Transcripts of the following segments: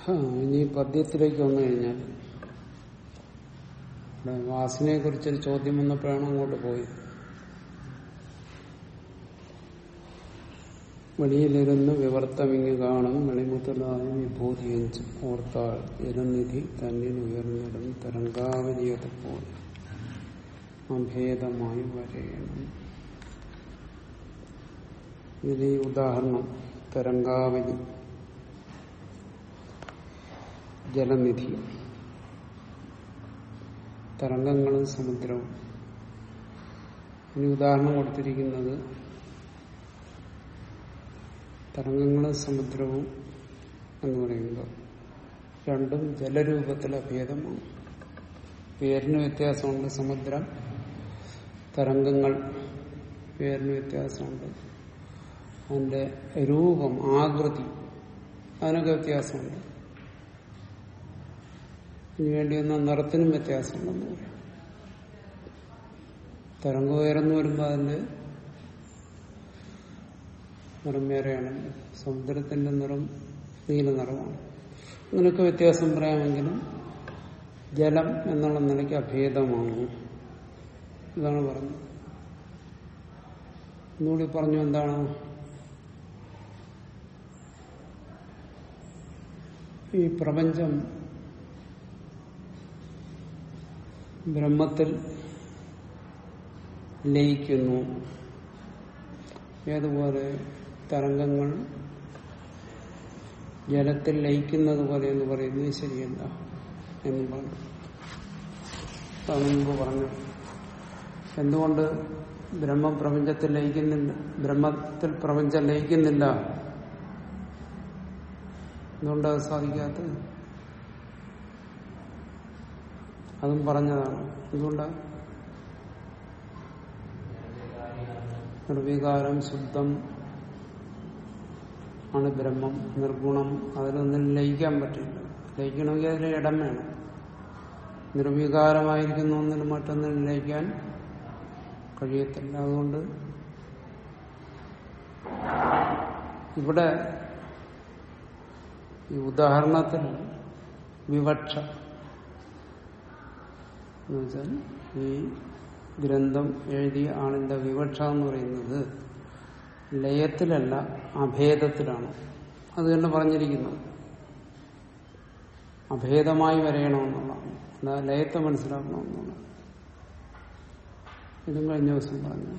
ആ, ഇനി പദ്യത്തിലേക്ക് വന്നു കഴിഞ്ഞാൽ ഇവിടെ വാസനയെ കുറിച്ചൊരു ചോദ്യം വന്നപ്പോഴാണ് അങ്ങോട്ട് പോയത് വെളിയിലിരുന്ന് വിവർത്തമിങ്ങ് കാണും മണിമുത്തലായ വിഭൂതിയഞ്ച് ഓർത്താൾ ജലനിധി തന്നിൽ ഉയർന്നിടും തരംഗാവലിയത് പോലെ അഭേദമായി വരയണം ഇതിൽ ഈ ഉദാഹരണം തരംഗാവലി ജലനിധി തരംഗങ്ങളും സമുദ്രവും ഇനി ഉദാഹരണം കൊടുത്തിരിക്കുന്നത് തരംഗങ്ങളും സമുദ്രവും എന്ന് പറയുമ്പോൾ രണ്ടും ജലരൂപത്തിലെ ഭേദമാണ് പേരിന് വ്യത്യാസമുണ്ട് സമുദ്രം തരംഗങ്ങൾ പേരിന് വ്യത്യാസമുണ്ട് അതിന്റെ രൂപം ആകൃതി അതിനൊക്കെ വ്യത്യാസമുണ്ട് ഇനി വേണ്ടി വന്ന നിറത്തിനും വ്യത്യാസമുണ്ടെന്ന് പറയാം തരംഗം ഉയർന്നു വരുമ്പോൾ അതിന്റെ നിറം വേറെയാണ് സമുദ്രത്തിന്റെ നിറം നീല നിറമാണ് അങ്ങനെയൊക്കെ വ്യത്യാസം പറയാമെങ്കിലും ജലം എന്നുള്ള നിലയ്ക്ക് അഭേദമാണ് ഇതാണ് പറഞ്ഞത് ഒന്നുകൂടി പറഞ്ഞു എന്താണ് ഈ പ്രപഞ്ചം ബ്രഹ്മത്തിൽ ലയിക്കുന്നു ഏതുപോലെ തരംഗങ്ങൾ ജലത്തിൽ ലയിക്കുന്നത് പോലെ എന്ന് പറയുന്നത് ശരിയല്ല എന്നും പറഞ്ഞു അതാണ് മുമ്പ് പറഞ്ഞു എന്തുകൊണ്ട് ബ്രഹ്മം പ്രപഞ്ചത്തിൽ ലയിക്കുന്നില്ല ബ്രഹ്മത്തിൽ പ്രപഞ്ചം ലയിക്കുന്നില്ല എന്തുകൊണ്ടത് സാധിക്കാത്തത് അതും പറഞ്ഞതാണ് എന്തുകൊണ്ടാണ് നിർവികാരം ശുദ്ധം ആണ് ബ്രഹ്മം നിർഗുണം അതിലൊന്നും ലയിക്കാൻ പറ്റില്ല ലയിക്കണമെങ്കിൽ അതിൽ ഇടം വേണം നിർവികാരമായിരിക്കുന്ന ഒന്നിനും മറ്റൊന്നിനും ലയിക്കാൻ കഴിയത്തില്ല അതുകൊണ്ട് ഇവിടെ ഈ ഉദാഹരണത്തിൽ വിവക്ഷ എന്നുവെച്ചാൽ ഈ ഗ്രന്ഥം എഴുതിയ ആളിന്റെ വിവക്ഷ എന്ന് പറയുന്നത് ലയത്തിലല്ല അഭേദത്തിലാണ് അത് തന്നെ പറഞ്ഞിരിക്കുന്നത് അഭേദമായി വരയണമെന്നുള്ളതാണ് അല്ല ലയത്തെ മനസ്സിലാക്കണമെന്നുള്ളതാണ് ഇതും കഴിഞ്ഞ ദിവസം പറഞ്ഞു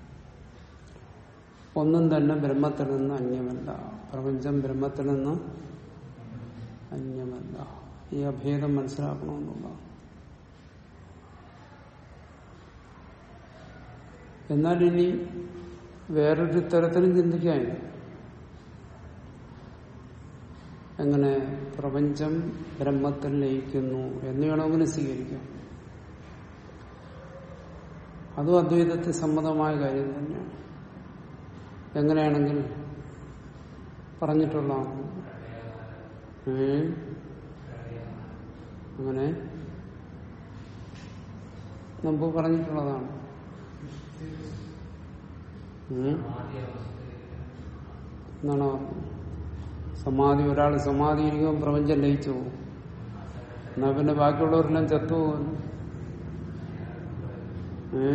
ഒന്നും തന്നെ ബ്രഹ്മത്തിൽ നിന്ന് അന്യമല്ല പ്രപഞ്ചം ബ്രഹ്മത്തിൽ നിന്ന് അന്യമല്ല ഈ അഭേദം മനസ്സിലാക്കണമെന്നുള്ളതാണ് എന്നാൽ ഇനി വേറൊരു തരത്തിലും ചിന്തിക്കാനില്ല എങ്ങനെ പ്രപഞ്ചം ബ്രഹ്മത്തിൽ ലയിക്കുന്നു എന്ന് വേണമെങ്കിലും സ്വീകരിക്കാം അതും അദ്വൈതത്തിൽ സമ്മതമായ കാര്യം തന്നെയാണ് എങ്ങനെയാണെങ്കിൽ പറഞ്ഞിട്ടുള്ളതാണ് ഏ അങ്ങനെ മുമ്പ് പറഞ്ഞിട്ടുള്ളതാണ് ഉം. എന്നാണോ സമാധി ഒരാൾ സമാധി ഇരിക്കുമ്പോൾ പ്രപഞ്ചം ലയിച്ചു പോകും എന്നാ പിന്നെ ബാക്കിയുള്ളവരെല്ലാം ചത്തുപോകും ഏ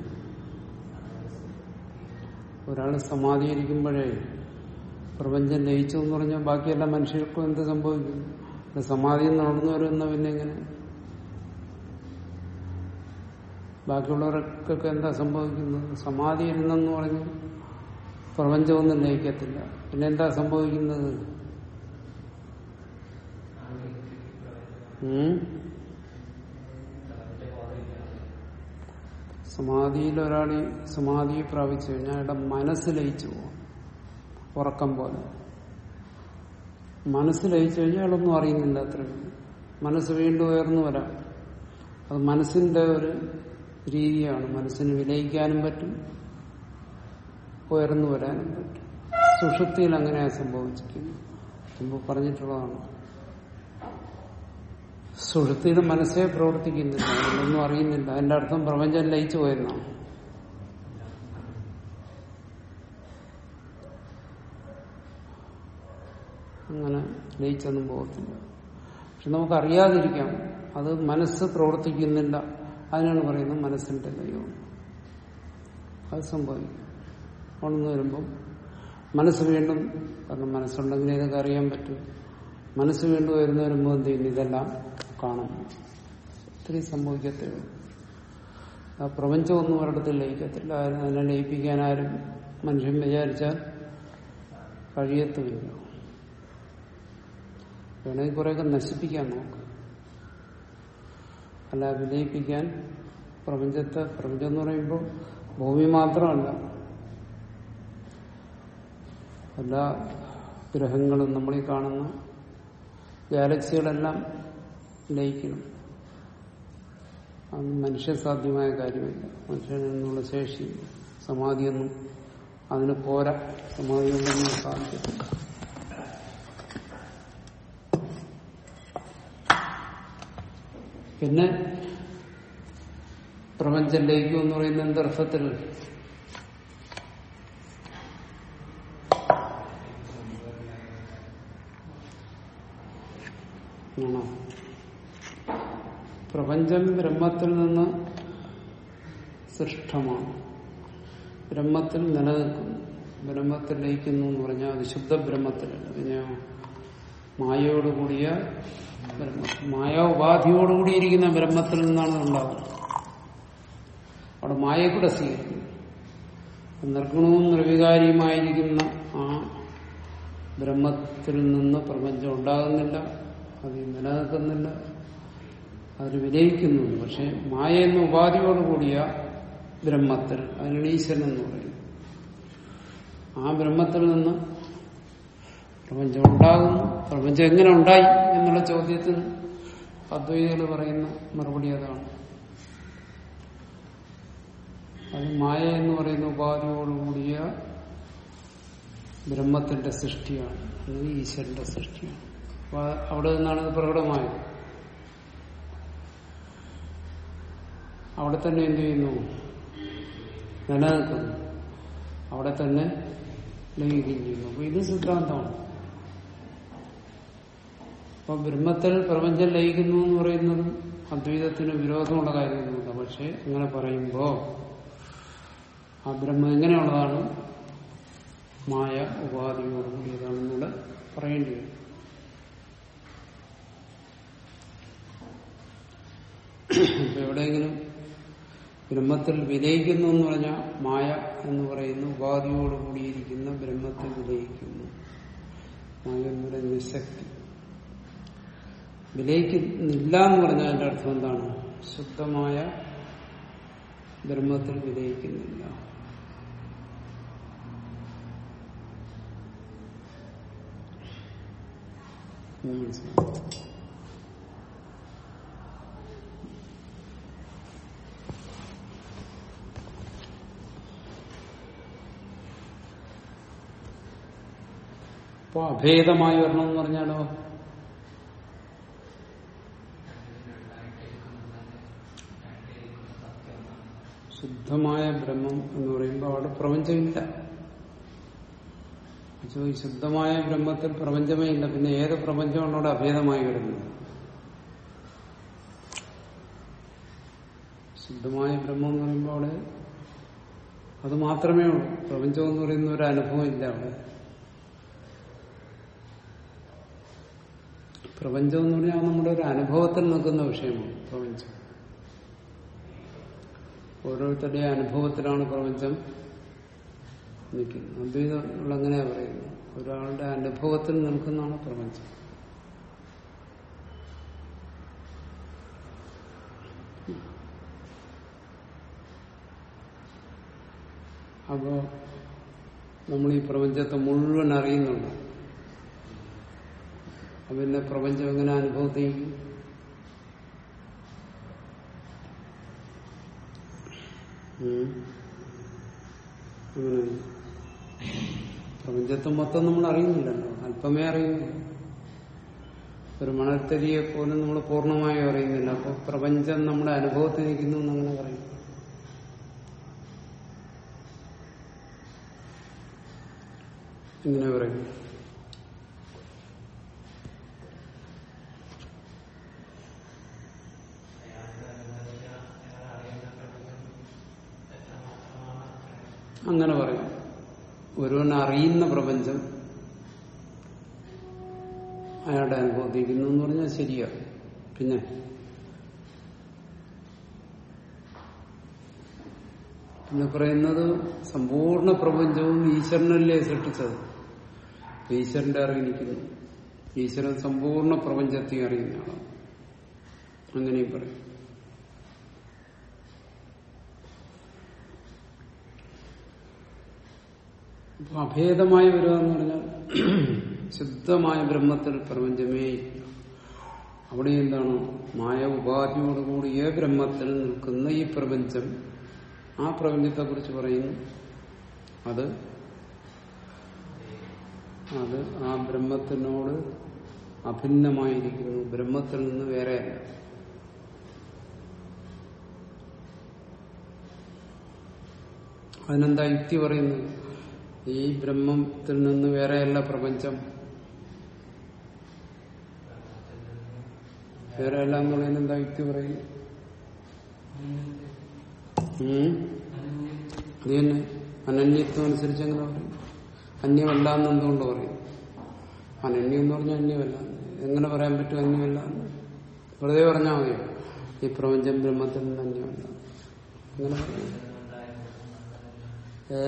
ഒരാൾ സമാധി ഇരിക്കുമ്പോഴേ പ്രപഞ്ചം ലയിച്ചു എന്ന് പറഞ്ഞാൽ ബാക്കിയെല്ലാ മനുഷ്യർക്കും എന്ത് സംഭവിക്കും ഇത് സമാധി നടന്നു വരുന്ന പിന്നെ എങ്ങനെ ബാക്കിയുള്ളവർക്കൊക്കെ എന്താ സംഭവിക്കുന്നത് സമാധി ഇരുന്നെന്ന് പറഞ്ഞ് പ്രപഞ്ചമൊന്നും ലയിക്കത്തില്ല പിന്നെ എന്താ സംഭവിക്കുന്നത് ഉം? സമാധിയിൽ ഒരാൾ സമാധി പ്രാപിച്ചു കഴിഞ്ഞാൽ അയാളുടെ മനസ്സ് ലയിച്ചു പോകും ഉറക്കം പോലെ മനസ്സ് ലയിച്ചു കഴിഞ്ഞാൽ അയാളൊന്നും അറിയുന്നില്ല അത്രയും മനസ്സ് വീണ്ടും ഉയർന്നു വരാം അത് മനസ്സിന്റെ ഒരു രീതിയാണ് മനസ്സിന് വിലയിക്കാനും പറ്റും ഉയർന്നു വരാനും പറ്റും സുഷുപ്തിയിൽ അങ്ങനെയാ സംഭവിച്ചിരിക്കുന്നു മുമ്പ് പറഞ്ഞിട്ടുള്ളതാണ് സുഷുപ്തിയിൽ മനസ്സേ പ്രവർത്തിക്കുന്നില്ല അതിലൊന്നും അറിയുന്നില്ല അതിന്റെ അർത്ഥം പ്രപഞ്ചം ലയിച്ചു പോയെന്നാണ് അങ്ങനെ ലയിച്ചൊന്നും പോകത്തില്ല പക്ഷെ നമുക്കറിയാതിരിക്കാം അത് മനസ്സ് പ്രവർത്തിക്കുന്നില്ല അതിനാണ് പറയുന്നത് മനസ്സിന്റെ ലയം അത് സംഭവിക്കും ഉണർന്നു വരുമ്പം മനസ്സ് വീണ്ടും കാരണം മനസ്സുണ്ടെങ്കിൽ ഇതൊക്കെ അറിയാൻ പറ്റും മനസ്സ് വീണ്ടും വരുന്ന വരുമ്പോൾ എന്ത് ചെയ്യുന്നു ഇതെല്ലാം കാണും ഇത്രയും സംഭവിക്കത്തേ ഉള്ളൂ ആ പ്രപഞ്ചമൊന്നും ഒരിടത്തിൽ ലയിക്കത്തില്ല ആരും അതിനെ ലയിപ്പിക്കാൻ ആരും മനുഷ്യൻ വിചാരിച്ചാൽ കഴിയത്തുമില്ല വേണമെങ്കിൽ കുറെയൊക്കെ നശിപ്പിക്കാൻ നോക്കാം അല്ല വിലയിപ്പിക്കാൻ പ്രപഞ്ചത്തെ പ്രപഞ്ചം എന്ന് പറയുമ്പോൾ ഭൂമി മാത്രമല്ല എല്ലാ ഗ്രഹങ്ങളും നമ്മൾ ഈ കാണുന്ന ഗാലക്സികളെല്ലാം ലയിക്കണം അത് മനുഷ്യസാധ്യമായ കാര്യമില്ല മനുഷ്യനുള്ള ശേഷി സമാധിയൊന്നും അതിന് പോരാ സമാധിയൊന്നും സാധിക്കും പിന്നെ പ്രപഞ്ചം ലയിക്കും എന്ന് പറയുന്ന എന്തർത്ഥത്തിൽ ആണോ പ്രപഞ്ചം ബ്രഹ്മത്തിൽ നിന്ന് സൃഷ്ടമാണ് ബ്രഹ്മത്തിൽ നിലനിൽക്കുന്നു ബ്രഹ്മത്തിൽ ലയിക്കുന്നു എന്ന് പറഞ്ഞാൽ അത് ശുദ്ധ ബ്രഹ്മത്തിലല്ല പിന്നെ മായയോടുകൂടിയ ബ്രഹ്മത്തിൽ മായ ഉപാധിയോടുകൂടിയിരിക്കുന്ന ബ്രഹ്മത്തിൽ നിന്നാണ് ഉണ്ടാകുന്നത് അവിടെ മായയെ കൂടെ സ്വീകരിക്കുന്നു നിർഗുണവും നിർവികാരിയുമായിരിക്കുന്ന ആ ബ്രഹ്മത്തിൽ നിന്ന് പ്രപഞ്ചം ഉണ്ടാകുന്നില്ല അത് നിലനിൽക്കുന്നില്ല അതിൽ വിലയിക്കുന്നുണ്ട് പക്ഷെ മായ എന്ന ഉപാധിയോടുകൂടിയ ബ്രഹ്മത്തിൽ അതിനാണ് ഈശ്വരൻ എന്ന് പറയുന്നത് ആ ബ്രഹ്മത്തിൽ നിന്ന് പ്രപഞ്ചം ഉണ്ടാകുന്നു പ്രപഞ്ചം എങ്ങനെ ഉണ്ടായി എന്നുള്ള ചോദ്യത്തിന് അദ്വൈതികൾ പറയുന്ന മറുപടി അതാണ് അത് മായ എന്ന് പറയുന്ന ഉപാധിയോടുകൂടിയ ബ്രഹ്മത്തിന്റെ സൃഷ്ടിയാണ് അല്ലെങ്കിൽ ഈശ്വരന്റെ സൃഷ്ടിയാണ് അപ്പൊ അവിടെ നിന്നാണ് ഇത് പ്രകടമായത് അവിടെ തന്നെ എന്ത് ചെയ്യുന്നു നിലനിൽക്കുന്നു അവിടെ തന്നെ ലയിക്കുകയും ചെയ്യുന്നു അപ്പൊ ഇത് സിദ്ധാന്തമാണ് അപ്പൊ ബ്രഹ്മത്തിൽ പ്രപഞ്ചം ലയിക്കുന്നു എന്ന് പറയുന്നതും അദ്വൈതത്തിന് വിരോധമുള്ള കാര്യമൊന്നുമില്ല പക്ഷെ അങ്ങനെ പറയുമ്പോ ആ ബ്രഹ്മം എങ്ങനെയുള്ളതാണ് മായ ഉപാധിയോടുകൂടിയതാണെന്നൂടെ പറയേണ്ടി വരും ഇപ്പൊ എവിടെയെങ്കിലും ബ്രഹ്മത്തിൽ വിലയിക്കുന്നു എന്ന് പറഞ്ഞാൽ മായ എന്ന് പറയുന്ന ഉപാധിയോടുകൂടിയിരിക്കുന്ന ബ്രഹ്മത്തിൽ വിലയിക്കുന്നു മായ എന്ന് പറയുന്ന ശക്തി വിലയിക്കുന്നില്ല എന്ന് പറഞ്ഞാൽ അതിന്റെ അർത്ഥം എന്താണ് ശുദ്ധമായ ബ്രഹ്മത്തിൽ വിലയിക്കുന്നില്ല എന്ന് മനസ്സിലാവും അപ്പൊ അഭേദമായി വരണമെന്ന് പറഞ്ഞാലോ ശുദ്ധമായ ബ്രഹ്മം എന്ന് പറയുമ്പോൾ അവിടെ പ്രപഞ്ചമില്ല അപ്പൊ ഈ ശുദ്ധമായ ബ്രഹ്മത്തിൽ പ്രപഞ്ചമേ ഇല്ല പിന്നെ ഏത് പ്രപഞ്ചമാണ് അവിടെ അഭേദമായി വരുന്നത് ശുദ്ധമായ ബ്രഹ്മം എന്ന് പറയുമ്പോൾ അവിടെ അത് മാത്രമേ ഉള്ളൂ പ്രപഞ്ചം എന്ന് പറയുന്ന ഒരു അനുഭവം ഇല്ല അവിടെ പ്രപഞ്ചം എന്ന് പറഞ്ഞാൽ നമ്മുടെ ഒരു അനുഭവത്തിൽ നിൽക്കുന്ന വിഷയമാണ് പ്രപഞ്ചം ഓരോരുത്തരുടെയും അനുഭവത്തിലാണ് പ്രപഞ്ചം നിൽക്കുന്നത് അദ്വൈതങ്ങൾ എങ്ങനെയാ പറയുന്നത് ഒരാളുടെ അനുഭവത്തിൽ നിൽക്കുന്നതാണ് പ്രപഞ്ചം അപ്പോ നമ്മൾ ഈ പ്രപഞ്ചത്തെ മുഴുവൻ അറിയുന്നുണ്ട് അപ്പൊ പിന്നെ പ്രപഞ്ചം എങ്ങനെ അനുഭവത്തിൽ അങ്ങനെ പ്രപഞ്ചത്തെ മൊത്തം നമ്മൾ അറിയുന്നില്ലല്ലോ അല്പമേ അറിയുന്നു ഒരു മണൽത്തരിയെ പോലും നമ്മൾ പൂർണ്ണമായും അറിയുന്നില്ല അപ്പൊ പ്രപഞ്ചം നമ്മുടെ അനുഭവത്തിൽ നിൽക്കുന്നു എന്നങ്ങനെ പറയും ഇങ്ങനെ പറയും അങ്ങനെ പറയാം ഒരുവൻ അറിയുന്ന പ്രപഞ്ചം അയാളുടെ അനുഭവത്തിരിക്കുന്നു എന്ന് പറഞ്ഞാൽ ശരിയാ പിന്നെ പിന്നെ പറയുന്നത് സമ്പൂർണ്ണ പ്രപഞ്ചവും ഈശ്വരനല്ലേ സൃഷ്ടിച്ചത് ഈശ്വരന്റെ അറിവിനിക്കുന്നു ഈശ്വരൻ സമ്പൂർണ്ണ പ്രപഞ്ചത്തെ അറിയുന്ന ആളാണ് അങ്ങനെയും പറയും അപ്പൊ അഭേദമായ വരിക എന്ന് പറഞ്ഞാൽ ശുദ്ധമായ ബ്രഹ്മത്തിൽ പ്രപഞ്ചമേ ഇല്ല അവിടെ എന്താണ് മായ ഉപാധിയോടുകൂടിയ ബ്രഹ്മത്തിൽ നിൽക്കുന്ന ഈ പ്രപഞ്ചം ആ പ്രപഞ്ചത്തെ കുറിച്ച് പറയുന്നു അത് അത് ആ ബ്രഹ്മത്തിനോട് അഭിന്നമായിരിക്കുന്നു ബ്രഹ്മത്തിൽ നിന്ന് വേറെയല്ല അതിനെന്താ യുക്തി പറയുന്നത് ഈ ബ്രഹ്മത്തിൽ നിന്ന് വേറെയല്ല പ്രപഞ്ചം വേറെയല്ല എന്നുള്ളതിന് എന്താ യുക്തി പറയുന്നു ഉം? അത് തന്നെ അനന്യത്വം അനുസരിച്ച് എങ്ങനെ പറയും അന്യമല്ല എന്ന് എന്തുകൊണ്ട് പറയും അനന്യം എന്ന് പറഞ്ഞാൽ അന്യമല്ല എങ്ങനെ പറയാൻ പറ്റും അന്യമല്ല എന്ന് വെറുതെ പറഞ്ഞാൽ മതിയോ ഈ പ്രപഞ്ചം ബ്രഹ്മത്തിൽ നിന്ന് അന്യമല്ല അങ്ങനെ പറയാം ഏ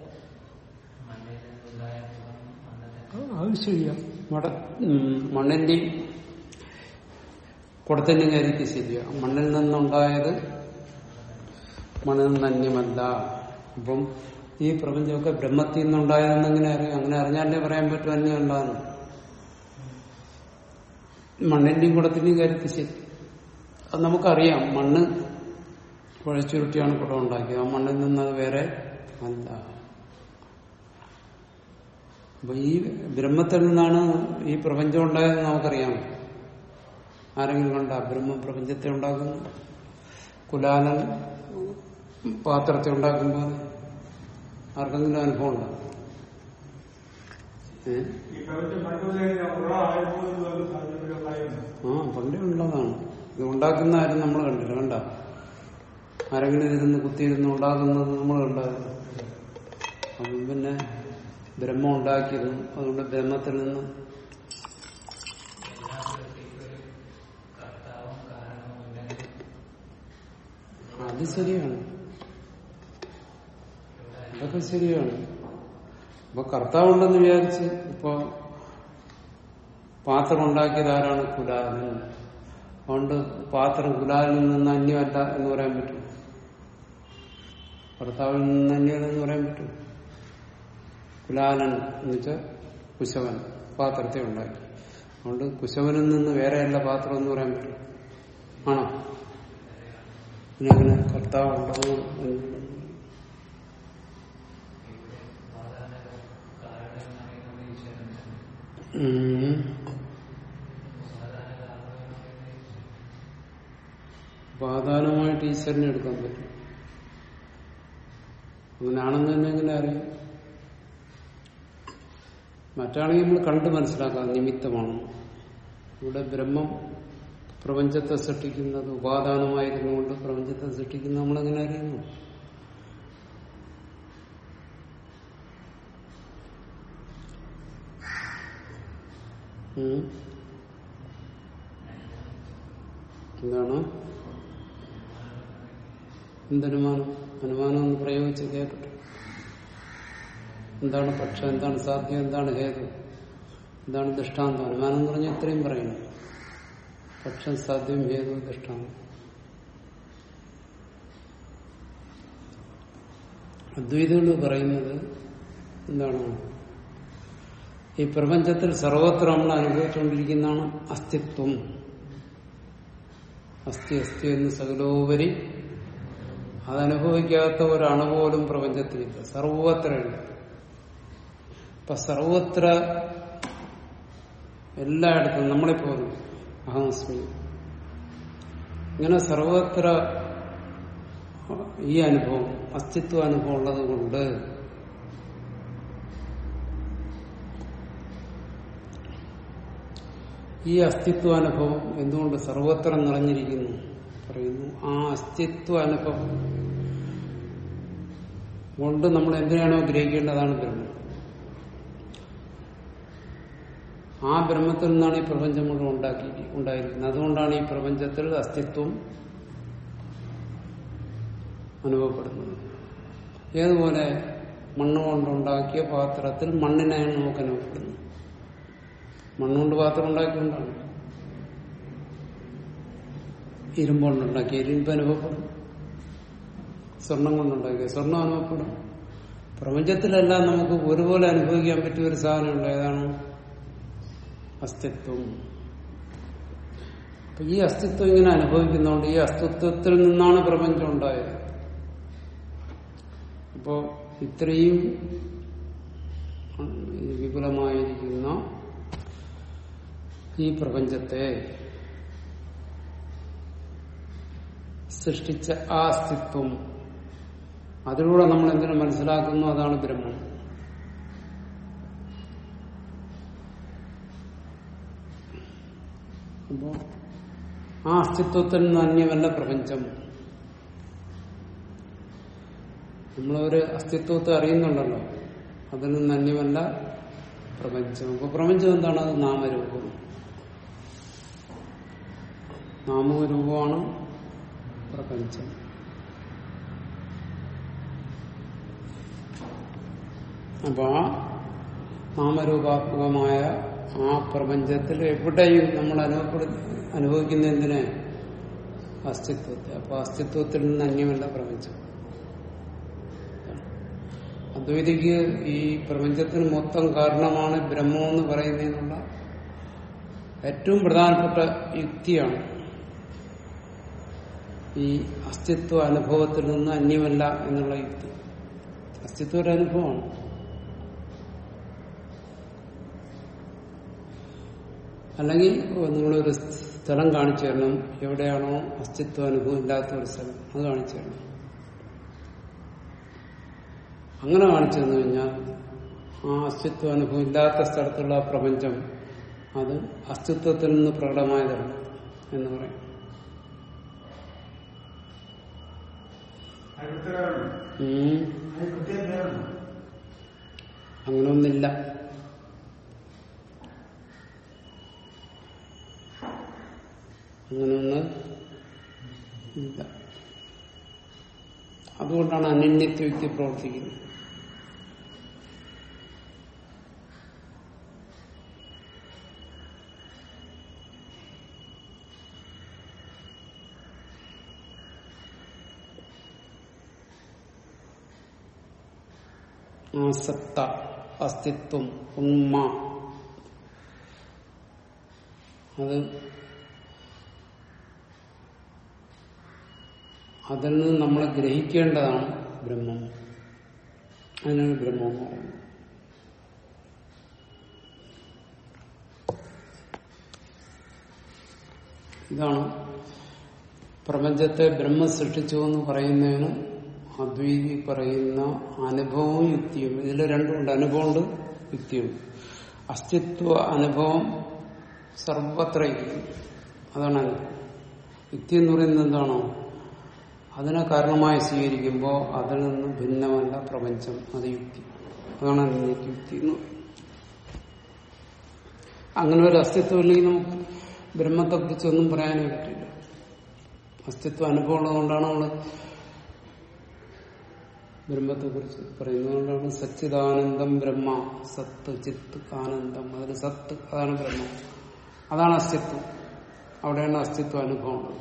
ആ, അത് ശരിയാ മട ഉം, മണ്ണിന്റെയും കുടത്തിന്റെയും കാര്യത്തിൽ ശരിയാ മണ്ണിൽ നിന്നുണ്ടായത് മണ്ണിൽ നിന്ന് അന്യമല്ല അപ്പം ഈ പ്രപഞ്ചമൊക്കെ ബ്രഹ്മത്തിൽ നിന്നുണ്ടായതെന്ന് എങ്ങനെ അറിയാം അങ്ങനെ അറിഞ്ഞാലേ പറയാൻ പറ്റും അന്യമുണ്ടാകുന്നു മണ്ണിന്റെയും കുടത്തിന്റെയും കാര്യത്തിൽ ശരി അത് നമുക്കറിയാം മണ്ണ് കുഴച്ചുരുട്ടിയാണ് കുടം ഉണ്ടാക്കിയത് ആ മണ്ണിൽ നിന്ന് അത് വേറെ അല്ല അപ്പൊ ഈ ബ്രഹ്മത്തിൽ നിന്നാണ് ഈ പ്രപഞ്ചം ഉണ്ടായതെന്ന് നമുക്കറിയാം ആരെങ്കിലും കണ്ട ബ്രഹ്മ പ്രപഞ്ചത്തെ ഉണ്ടാക്കുന്നു കുലാലൻ പാത്രത്തെ ഉണ്ടാക്കുമ്പോൾ ആർക്കെങ്കിലും അനുഭവം ഉണ്ടോ ഏ? ഈ പ്രപഞ്ചം പണ്ടുമുതലേ ഉള്ളതായിരുന്നു എന്നൊരു സാഹചര്യം പറയുന്നു ആ പണ്ടേ ഉള്ളതാണ് ഇത് ഉണ്ടാക്കുന്ന ആരും നമ്മൾ കണ്ടില്ല കണ്ട ആരെങ്കിലും ഇരുന്ന് കുത്തിയിരുന്ന് ഉണ്ടാക്കുന്നത് നമ്മൾ കണ്ടായിരുന്നു അപ്പം പിന്നെ ബ്രഹ്മം ഉണ്ടാക്കിയത് അതുകൊണ്ട് ബ്രഹ്മത്തിൽ നിന്ന് അത് ശരിയാണ് അതൊക്കെ ശരിയാണ് അപ്പൊ കർത്താവുണ്ടെന്ന് വിചാരിച്ച് ഇപ്പൊ പാത്രം ഉണ്ടാക്കിയത് ആരാണ് കുലാലൻ അതുകൊണ്ട് പാത്രം കുലാലിൽ നിന്ന് അന്യമല്ല എന്ന് പറയാൻ പറ്റും ഭർത്താവിൽ നിന്ന് അന്യമെന്ന് പറയാൻ പറ്റും കുലാലൻ എന്ന് വെച്ചാൽ കുശവൻ പാത്രത്തെ ഉണ്ടാക്കി അതുകൊണ്ട് കുശവനിൽ നിന്ന് വേറെയല്ല പാത്രം എന്ന് പറയാൻ പറ്റും ആണോ പിന്നെ അങ്ങനെ കർത്താവ് ഉണ്ടോ ഉം. ഉപാദാനമായിട്ട് ഈശ്വരനെ എടുക്കാൻ പറ്റും അങ്ങനെയാണെന്ന് തന്നെ എങ്ങനെ അറിയാം മറ്റാണെങ്കിൽ നമ്മൾ കണ്ട് മനസ്സിലാക്കാം നിമിത്തമാണ് ഇവിടെ ബ്രഹ്മം പ്രപഞ്ചത്തെ സൃഷ്ടിക്കുന്നത് ഉപാദാനമായിരുന്നുകൊണ്ട് പ്രപഞ്ചത്തെ സൃഷ്ടിക്കുന്നത് നമ്മളെങ്ങനെ അറിയുന്നു ഉം. എന്താണ് എന്തനുമാനം അനുമാനം എന്ന് പ്രയോഗിച്ച് കേൾക്കട്ടെ എന്താണ് പക്ഷം എന്താണ് സാധ്യം എന്താണ് ഹേതു എന്താണ് ദൃഷ്ടാന്തം അനുമാനം എന്ന് പറഞ്ഞാൽ ഇത്രയും പറയുന്നു പക്ഷം സാധ്യം ഹേതു ദൃഷ്ടാന്തം അദ്വൈതകൾ പറയുന്നത് എന്താണ് ഈ പ്രപഞ്ചത്തിൽ സർവത്ര നമ്മൾ അനുഭവിച്ചുകൊണ്ടിരിക്കുന്നതാണ് അസ്തിത്വം അസ്ഥി അസ്ഥി എന്ന് സകലോപരി അതനുഭവിക്കാത്ത ഒരണു പോലും പ്രപഞ്ചത്തിലില്ല സർവത്രയുണ്ട് അപ്പൊ സർവത്ര എല്ലായിടത്തും നമ്മളെപ്പോലും അഹമസ്മി ഇങ്ങനെ സർവത്ര ഈ അനുഭവം അസ്തിത്വ അനുഭവം ഉള്ളത് കൊണ്ട് ഈ അസ്തിത്വ അനുഭവം എന്തുകൊണ്ട് സർവത്ര നിറഞ്ഞിരിക്കുന്നു പറയുന്നു ആ അസ്തിത്വ അനുഭവം കൊണ്ട് നമ്മൾ എന്തിനാണോ ഗ്രഹിക്കേണ്ടതാണ് ബ്രഹ്മം ആ ബ്രഹ്മത്തിൽ നിന്നാണ് ഈ പ്രപഞ്ചം മുഴുവൻ ഉണ്ടാക്കി ഉണ്ടായിരിക്കുന്നത് അതുകൊണ്ടാണ് ഈ പ്രപഞ്ചത്തിൽ അസ്തിത്വം അനുഭവപ്പെടുന്നത് ഏതുപോലെ മണ്ണ് കൊണ്ടുണ്ടാക്കിയ പാത്രത്തിൽ മണ്ണിനെയാണ് നമുക്ക് അനുഭവപ്പെടുന്നത് മണ്ണുകൊണ്ട് പാത്രം ഉണ്ടാക്കിക്കൊണ്ടാണ് ഇരുമ്പ് കൊണ്ടുണ്ടാക്കിയ ഇരുമ്പ് അനുഭവപ്പെടും സ്വർണം കൊണ്ടുണ്ടാക്കിയ സ്വർണം അനുഭവപ്പെടും പ്രപഞ്ചത്തിലെല്ലാം നമുക്ക് ഒരുപോലെ അനുഭവിക്കാൻ പറ്റിയ ഒരു സാധനമുണ്ട് ഏതാണ് അസ്തിത്വം അപ്പൊ ഈ അസ്തിത്വം ഇങ്ങനെ അനുഭവിക്കുന്നതുകൊണ്ട് ഈ അസ്തിത്വത്തിൽ നിന്നാണ് പ്രപഞ്ചം ഉണ്ടായത് അപ്പോ ഇത്രയും ഈ വിപുലമായിരിക്കുന്ന ഈ പ്രപഞ്ചത്തെ സൃഷ്ടിച്ച ആ അസ്തിത്വം അതിലൂടെ നമ്മൾ എന്തിനു മനസ്സിലാക്കുന്നു അതാണ് ബ്രഹ്മം അപ്പോ ആ അസ്തിത്വത്തിൽ നിന്ന് അന്യമല്ല പ്രപഞ്ചം നമ്മളൊരു അസ്തിത്വത്തെ അറിയുന്നുണ്ടല്ലോ അതിൽ നിന്ന് അന്യമല്ല പ്രപഞ്ചം അപ്പൊ പ്രപഞ്ചം എന്താണ് അത് നാമരൂപം നാമരൂപമാണ് പ്രപഞ്ചം അപ്പൊ ആ നാമരൂപാത്മകമായ ആ പ്രപഞ്ചത്തിൽ എവിടെയും നമ്മൾ അനുഭവപ്പെടു അനുഭവിക്കുന്ന എന്തിനെ അസ്തിത്വത്തെ അപ്പൊ അസ്തിത്വത്തിൽ നിന്ന് അന്യമല്ല പ്രപഞ്ചം അദ്വൈതിക്ക് ഈ പ്രപഞ്ചത്തിന് മൊത്തം കാരണമാണ് ബ്രഹ്മമെന്ന് പറയുന്നതിനുള്ള ഏറ്റവും പ്രധാനപ്പെട്ട യുക്തിയാണ് ഈ അസ്തിത്വ അനുഭവത്തിൽ നിന്ന് അന്യമല്ല എന്നുള്ള യുക്തി അസ്തിത്വ ഒരു അനുഭവമാണ് അല്ലെങ്കിൽ നിങ്ങളൊരു സ്ഥലം കാണിച്ചു തരണം എവിടെയാണോ അസ്തിത്വ അനുഭവം ഇല്ലാത്ത ഒരു സ്ഥലം അത് കാണിച്ചു തരണം അങ്ങനെ കാണിച്ചു തന്നു കഴിഞ്ഞാൽ ആ അസ്തിത്വ അനുഭവം ഇല്ലാത്ത സ്ഥലത്തുള്ള ആ പ്രപഞ്ചം അത് അസ്തിത്വത്തിൽ നിന്ന് പ്രകടമായതാണ് എന്ന് പറയും അടുത്തരാണ് ഉം. അതിന് പ്രത്യേക പേരാണ് അങ്ങനൊന്നില്ല അങ്ങനൊന്ന് ഇല്ല അതുകൊണ്ടാണ് അനന്യത്വയ്ക്ക് പ്രവർത്തിക്കുന്നത് ആ സത്ത അസ്തിത്വം ഉണ്മ അത് അതിൽ നിന്ന് നമ്മൾ ഗ്രഹിക്കേണ്ടതാണ് ബ്രഹ്മം അതിനാണ് ബ്രഹ്മം എന്ന് പറയുന്നത് ഇതാണ് പ്രപഞ്ചത്തെ ബ്രഹ്മം സൃഷ്ടിച്ചു എന്ന് പറയുന്നതിന് അദ്വൈതി പറയുന്ന അനുഭവവും യുക്തിയും ഇതിൽ രണ്ടുമുണ്ട് അനുഭവമുണ്ട് യുക്തിയുണ്ട് അസ്തിത്വ അനുഭവം സർവത്ര ഇരിക്കുന്നു അതാണ് അനുഭവം യുക്തി എന്ന് പറയുന്നത് എന്താണോ അതിനെ കാരണമായി സ്വീകരിക്കുമ്പോൾ അതിൽ നിന്ന് ഭിന്നമല്ല പ്രപഞ്ചം അത് യുക്തി അതാണ് അന്യക്ക് യുക്തി എന്ന് പറയുന്നത് അങ്ങനെ ഒരു അസ്തിത്വം ഇല്ലെങ്കിൽ നമുക്ക് ബ്രഹ്മത്തെക്കുറിച്ചൊന്നും പറയാനേ പറ്റില്ല അസ്തിത്വ അനുഭവം ഉള്ളതുകൊണ്ടാണ് നമ്മൾ ബ്രഹ്മത്തെക്കുറിച്ച് പറയുന്നതുകൊണ്ടാണ് സച്ചിദാനന്ദം ബ്രഹ്മ സത്ത് ചിത്ത് ആനന്ദം അതിന് സത്ത് അതാണ് ബ്രഹ്മം അതാണ് അസ്തിത്വം അവിടെയാണ് അസ്തിത്വ അനുഭവം ഉള്ളത്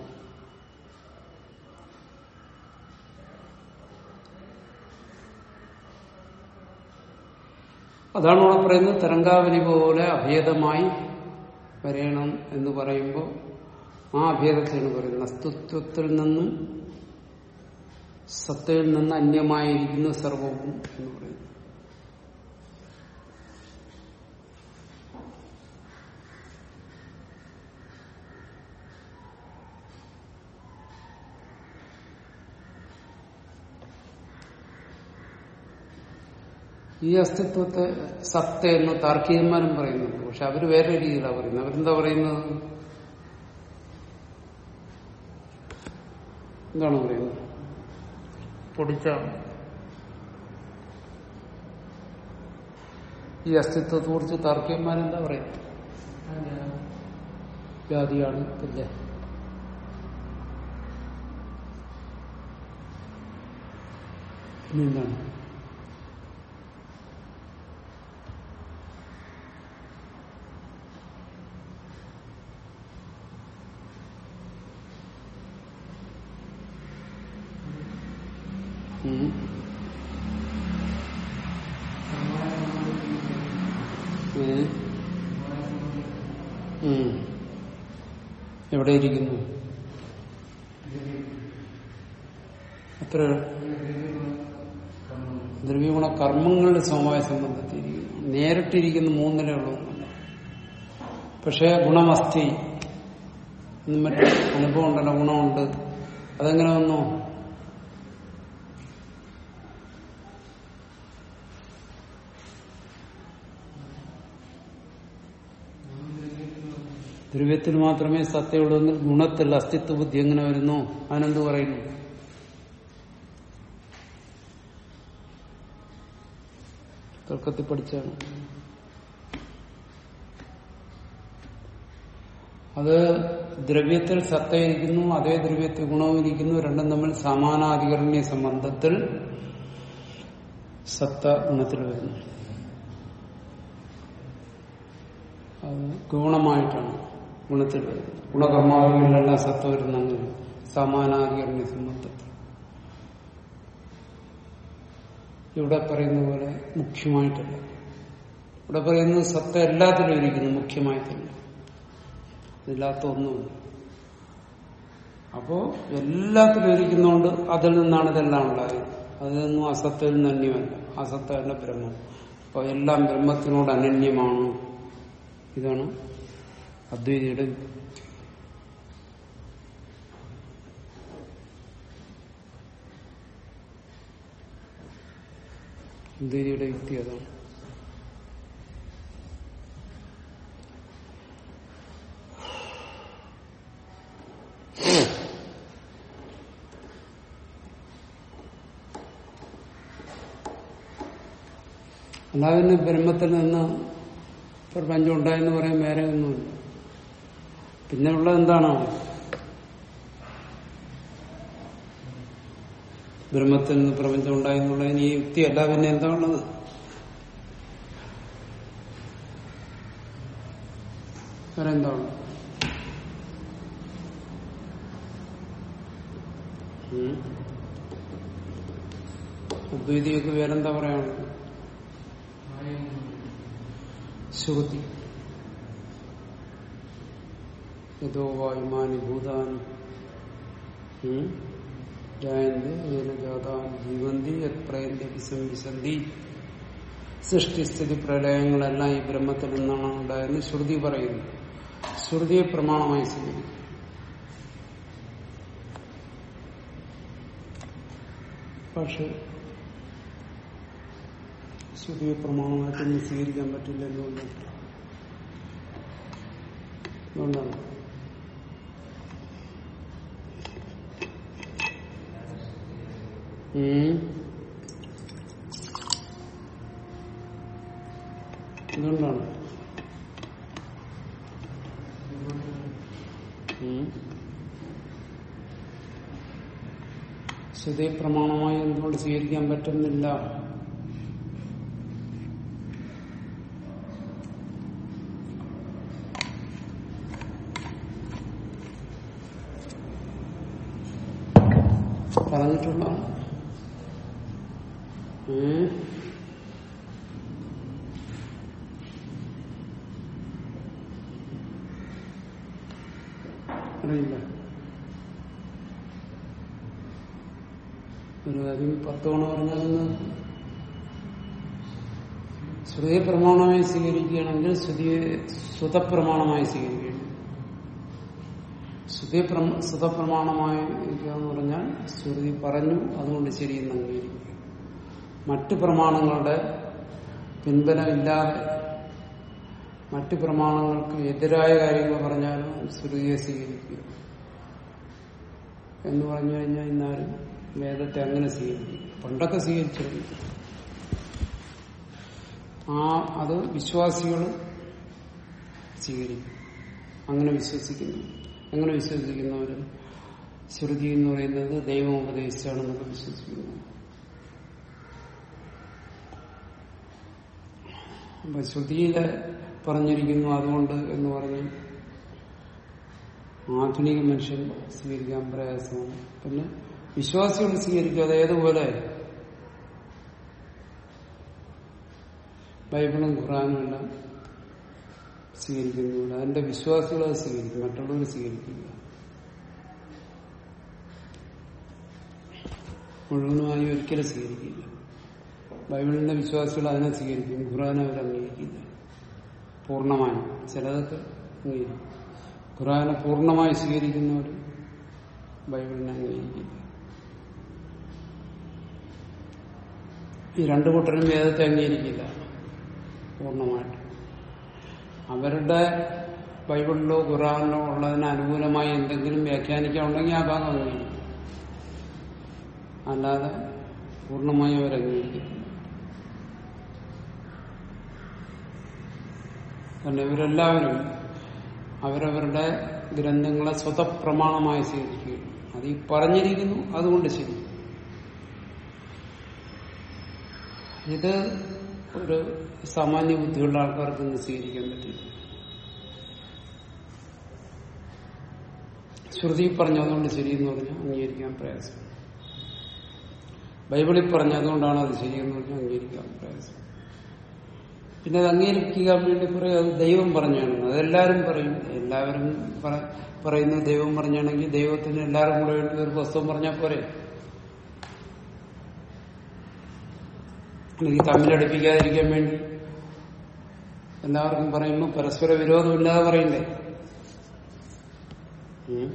അതാണ് ഇവിടെ പറയുന്നത് തരംഗാവലി പോലെ അഭേദമായി വരയണം എന്ന് പറയുമ്പോൾ ആ അഭേദത്തെയാണ് പറയുന്നത് അസ്തിത്വത്തിൽ നിന്നും സത്തയിൽ നിന്ന് അന്യമായിരിക്കുന്ന സർവവും എന്ന് പറയുന്നു ഈ അസ്തിത്വത്തെ സത്ത എന്ന് താർക്കികന്മാരും പറയുന്നുണ്ട് പക്ഷെ അവര് വേറെ രീതിയിലാണ് പറയുന്നത് അവരെന്താ പറയുന്നത് എന്താണ് പറയുന്നത് പൊടിച്ച ഈ അസ്തിത്വത്തെ കുറിച്ച് താർക്കികന്മാരെന്താ പറയാ ജാതിയാണ് പിന്നെ പിന്നെന്താണ് ഉം. ഏ? ഉം. എവിടെ ഇരിക്കുന്നു അത്ര ദ്രവ്യഗുണ കർമ്മങ്ങളുടെ സമവായ സംബന്ധത്തിരിക്കുന്നു നേരിട്ടിരിക്കുന്ന മൂന്നിലേ ഉള്ളതൊന്നുമല്ല പക്ഷേ ഗുണമസ്തി എന്നും മറ്റേ അനുഭവം ഉണ്ടല്ലോ ഗുണമുണ്ട് അതെങ്ങനെ വന്നു ദ്രവ്യത്തിൽ മാത്രമേ സത്യമുള്ളൂ ഗുണത്തിൽ അസ്തിത്വ ബുദ്ധി എങ്ങനെ വരുന്നു അതിനെന്ത് പറയുന്നു തർക്കത്തിൽ പഠിച്ചാണ് അത് ദ്രവ്യത്തിൽ സത്ത ഇരിക്കുന്നു അതേ ദ്രവ്യത്തിൽ ഗുണവും ഇരിക്കുന്നു രണ്ടും തമ്മിൽ സമാനാധികരണ്യ സംബന്ധത്തിൽ സത്ത ഗുണത്തിൽ വരുന്നു അത് ഗുണമായിട്ടാണ് ഗുണത്തിൽ വരുന്നത് ഗുണകർമാവിലെല്ലാം സത്ത വരുന്നെങ്കിൽ സമാനാധികരണ്യ സംബന്ധത്തിൽ ഇവിടെ പറയുന്ന പോലെ മുഖ്യമായിട്ടല്ല ഇവിടെ പറയുന്നത് സത്ത എല്ലാത്തിലും ഇരിക്കുന്നു മുഖ്യമായിട്ടല്ല ഇതില്ലാത്ത ഒന്നുമില്ല അപ്പോ എല്ലാത്തിലും ഇരിക്കുന്നതുകൊണ്ട് അതിൽ നിന്നാണ് ഇതെല്ലാം ഉണ്ടായത് അതിൽ അസത്തിൽ നിന്ന് അന്യമല്ല അസത്തല്ല ബ്രഹ്മം അപ്പൊ എല്ലാം ബ്രഹ്മത്തിനോട് അനന്യമാണ് ഇതാണ് അദ്വൈതിയുടെ അദ്വൈതിയുടെ യുക്തി അതാണ് അല്ലാതെ തന്നെ ബ്രഹ്മത്തിൽ നിന്ന് പ്രപഞ്ചം ഉണ്ടായെന്ന് പറയാൻ വേറെ ഒന്നുമില്ല പിന്നെ ഉള്ളത് എന്താണ് ബ്രഹ്മത്തിൽ നിന്ന് പ്രപഞ്ചം ഉണ്ടായി എന്നുള്ളതിന് ഈ യുക്തിയല്ല പിന്നെ എന്താ ഉള്ളത് വേറെ എന്താ ഉള്ളത് ഉം. അദ്വൈതിയൊക്കെ വേറെന്താ പറയാനുള്ളത് ശ്രുതി യഥോ വായുമാനി ഭൂതാനി ഉം? ജായന്തി ഏന ജാതാനി ജീവന്തി യത് പ്രയന്തി വിസംവിശന്തി സൃഷ്ടിസ്ഥിതി പ്രളയങ്ങളെല്ലാം ഈ ബ്രഹ്മത്തിൽ നിന്നാണ് ഉണ്ടായെന്ന് ശ്രുതി പറയുന്നു ശ്രുതിയെ പ്രമാണമായി സ്വീകരിക്കും പക്ഷെ ശ്രുതിയെ പ്രമാണമായിട്ടൊന്നും സ്വീകരിക്കാൻ പറ്റില്ല എന്തുകൊണ്ട് എന്തുകൊണ്ടാണ് ഉം. എന്തുകൊണ്ടാണ് ഉം. ശ്രുതി പ്രമാണമായി എന്തുകൊണ്ട് സ്വീകരിക്കാൻ പറ്റുന്നില്ല പറഞ്ഞിട്ടുള്ളതാണ് ഉം. അറിയില്ല ഒരു കാര്യം പത്ത് തവണ പറഞ്ഞാലൊന്ന് ശ്രുതിയെ പ്രമാണമായി സ്വീകരിക്കുകയാണെങ്കിൽ ശ്രുതിയെ സ്വതപ്രമാണമായി സ്വീകരിക്കണം ശ്രുതി സ്വതപ്രമാണമായി ഇരിക്കുക എന്ന് പറഞ്ഞാൽ ശ്രുതി പറഞ്ഞു അതുകൊണ്ട് ശരിയെന്ന് അംഗീകരിക്കുക മറ്റ് പ്രമാണങ്ങളുടെ പിൻബലമില്ലാതെ മറ്റ് പ്രമാണങ്ങൾക്ക് എതിരായ കാര്യങ്ങൾ പറഞ്ഞാലും ശ്രുതിയെ സ്വീകരിക്കുക എന്ന് പറഞ്ഞു കഴിഞ്ഞാൽ ഇന്നാരും വേദത്തെ അങ്ങനെ സ്വീകരിക്കും പണ്ടൊക്കെ സ്വീകരിച്ചിരുന്നു ആ അത് വിശ്വാസികൾ സ്വീകരിക്കും അങ്ങനെ വിശ്വസിക്കുന്നു എങ്ങനെ വിശ്വസിക്കുന്നവർ ശ്രുതി എന്ന് പറയുന്നത് ദൈവം ഉപദേശിച്ചാണെന്നൊക്കെ വിശ്വസിക്കുന്നു അപ്പൊ ശ്രുതിയിലെ പറഞ്ഞിരിക്കുന്നു അതുകൊണ്ട് എന്ന് പറഞ്ഞ് ആധുനിക മനുഷ്യൻ സ്വീകരിക്കാൻ പ്രയാസമാണ് പിന്നെ വിശ്വാസികൾ സ്വീകരിക്കും അത് ഏതുപോലെ ബൈബിളും ഖുറാനും എല്ലാം സ്വീകരിക്കുന്നുണ്ട് അതിന്റെ വിശ്വാസികൾ അത് സ്വീകരിക്കും മറ്റുള്ളവർ സ്വീകരിക്കില്ല മുഴുവനുമായി ഒരിക്കലും സ്വീകരിക്കില്ല ബൈബിളിന്റെ വിശ്വാസികൾ അതിനെ സ്വീകരിക്കും ഖുറാനെ അവർ അംഗീകരിക്കില്ല പൂർണ്ണമായും ചിലതൊക്കെ അംഗീകരിക്കും ഖുറാനെ പൂർണ്ണമായി സ്വീകരിക്കുന്നവർ ബൈബിളിനെ അംഗീകരിക്കില്ല ഈ രണ്ടു കൂട്ടരും വേദത്തെ അംഗീകരിക്കില്ല പൂർണ്ണമായിട്ട് അവരുടെ ബൈബിളിലോ ഖുറാനിലോ ഉള്ളതിന് അനുകൂലമായി എന്തെങ്കിലും വ്യാഖ്യാനിക്കാനുണ്ടെങ്കിൽ ആ ഭാഗം അംഗീകരിക്കും അല്ലാതെ പൂർണ്ണമായി അവർ അംഗീകരിക്കില്ല കാരണം ഇവരെല്ലാവരും അവരവരുടെ ഗ്രന്ഥങ്ങളെ സ്വതപ്രമാണമായി സ്വീകരിക്കുകയും അത് ഈ പറഞ്ഞിരിക്കുന്നു അതുകൊണ്ട് ശരി ഇത് ഒരു സാമാന്യ ബുദ്ധിയുള്ള ആൾക്കാർക്ക് ഇന്ന് സ്വീകരിക്കാൻ പറ്റില്ല ശ്രുതി പറഞ്ഞതുകൊണ്ട് ശരിയെന്ന് പറഞ്ഞാൽ അംഗീകരിക്കാൻ പ്രയാസം ബൈബിളിൽ പറഞ്ഞതുകൊണ്ടാണ് അത് ശരിയെന്ന് പറഞ്ഞാൽ അംഗീകരിക്കാൻ പ്രയാസം പിന്നെ അത് അംഗീകരിക്കാൻ വേണ്ടി പറയും അത് ദൈവം പറഞ്ഞാണ് അതെല്ലാവരും പറയും എല്ലാവരും പറ- പറയുന്നത് ദൈവം പറഞ്ഞാണെങ്കിൽ ദൈവത്തിന് എല്ലാവരും കൂടെ വേണ്ടി ഒരു പുസ്തകം പറഞ്ഞാൽ പോരെ എനിക്ക് തമ്മിലടിപ്പിക്കാതിരിക്കാൻ വേണ്ടി എല്ലാവർക്കും പറയുമ്പോൾ പരസ്പര വിരോധമില്ലാതെ പറയണ്ടേ ഉം.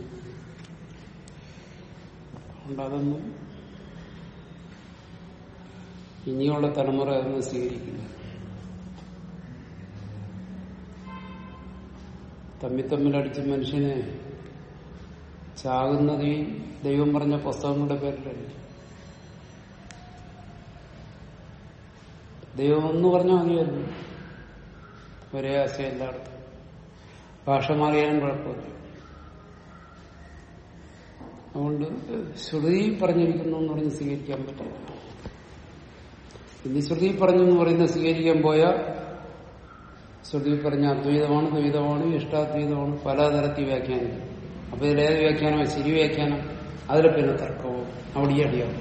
അതുകൊണ്ട് അതൊന്നും ഇനിയുള്ള തലമുറ അതൊന്നും സ്വീകരിക്കില്ല തമ്മിൽ തമ്മിലടിച്ച് മനുഷ്യനെ ചാകുന്നത് ഈ ദൈവം പറഞ്ഞ പുസ്തകങ്ങളുടെ പേരിലല്ലേ ദൈവം എന്ന് പറഞ്ഞാൽ മതിയായിരുന്നു ഒരേ ആശയം എല്ലായിടത്തും ഭാഷ മാറിയാലും കുഴപ്പമില്ല അതുകൊണ്ട് ശ്രുതി പറഞ്ഞിരിക്കുന്നു എന്ന് പറഞ്ഞ് സ്വീകരിക്കാൻ പറ്റില്ല ഇനി ശ്രുതി പറഞ്ഞു എന്ന് പറയുന്നത് സ്വീകരിക്കാൻ പോയാൽ ശ്രുതി പറഞ്ഞ അദ്വൈതമാണ് ദ്വൈതമാണ് ഇഷ്ടാദ്വൈതമാണ് പലതരത്തിൽ വ്യാഖ്യാനിക്കും അപ്പൊ ഇതിലേത് വ്യാഖ്യാനം ശരി വ്യാഖ്യാനം അതിൽ പിന്നെ തർക്കവും അവിടെ ഈ അടിയാവും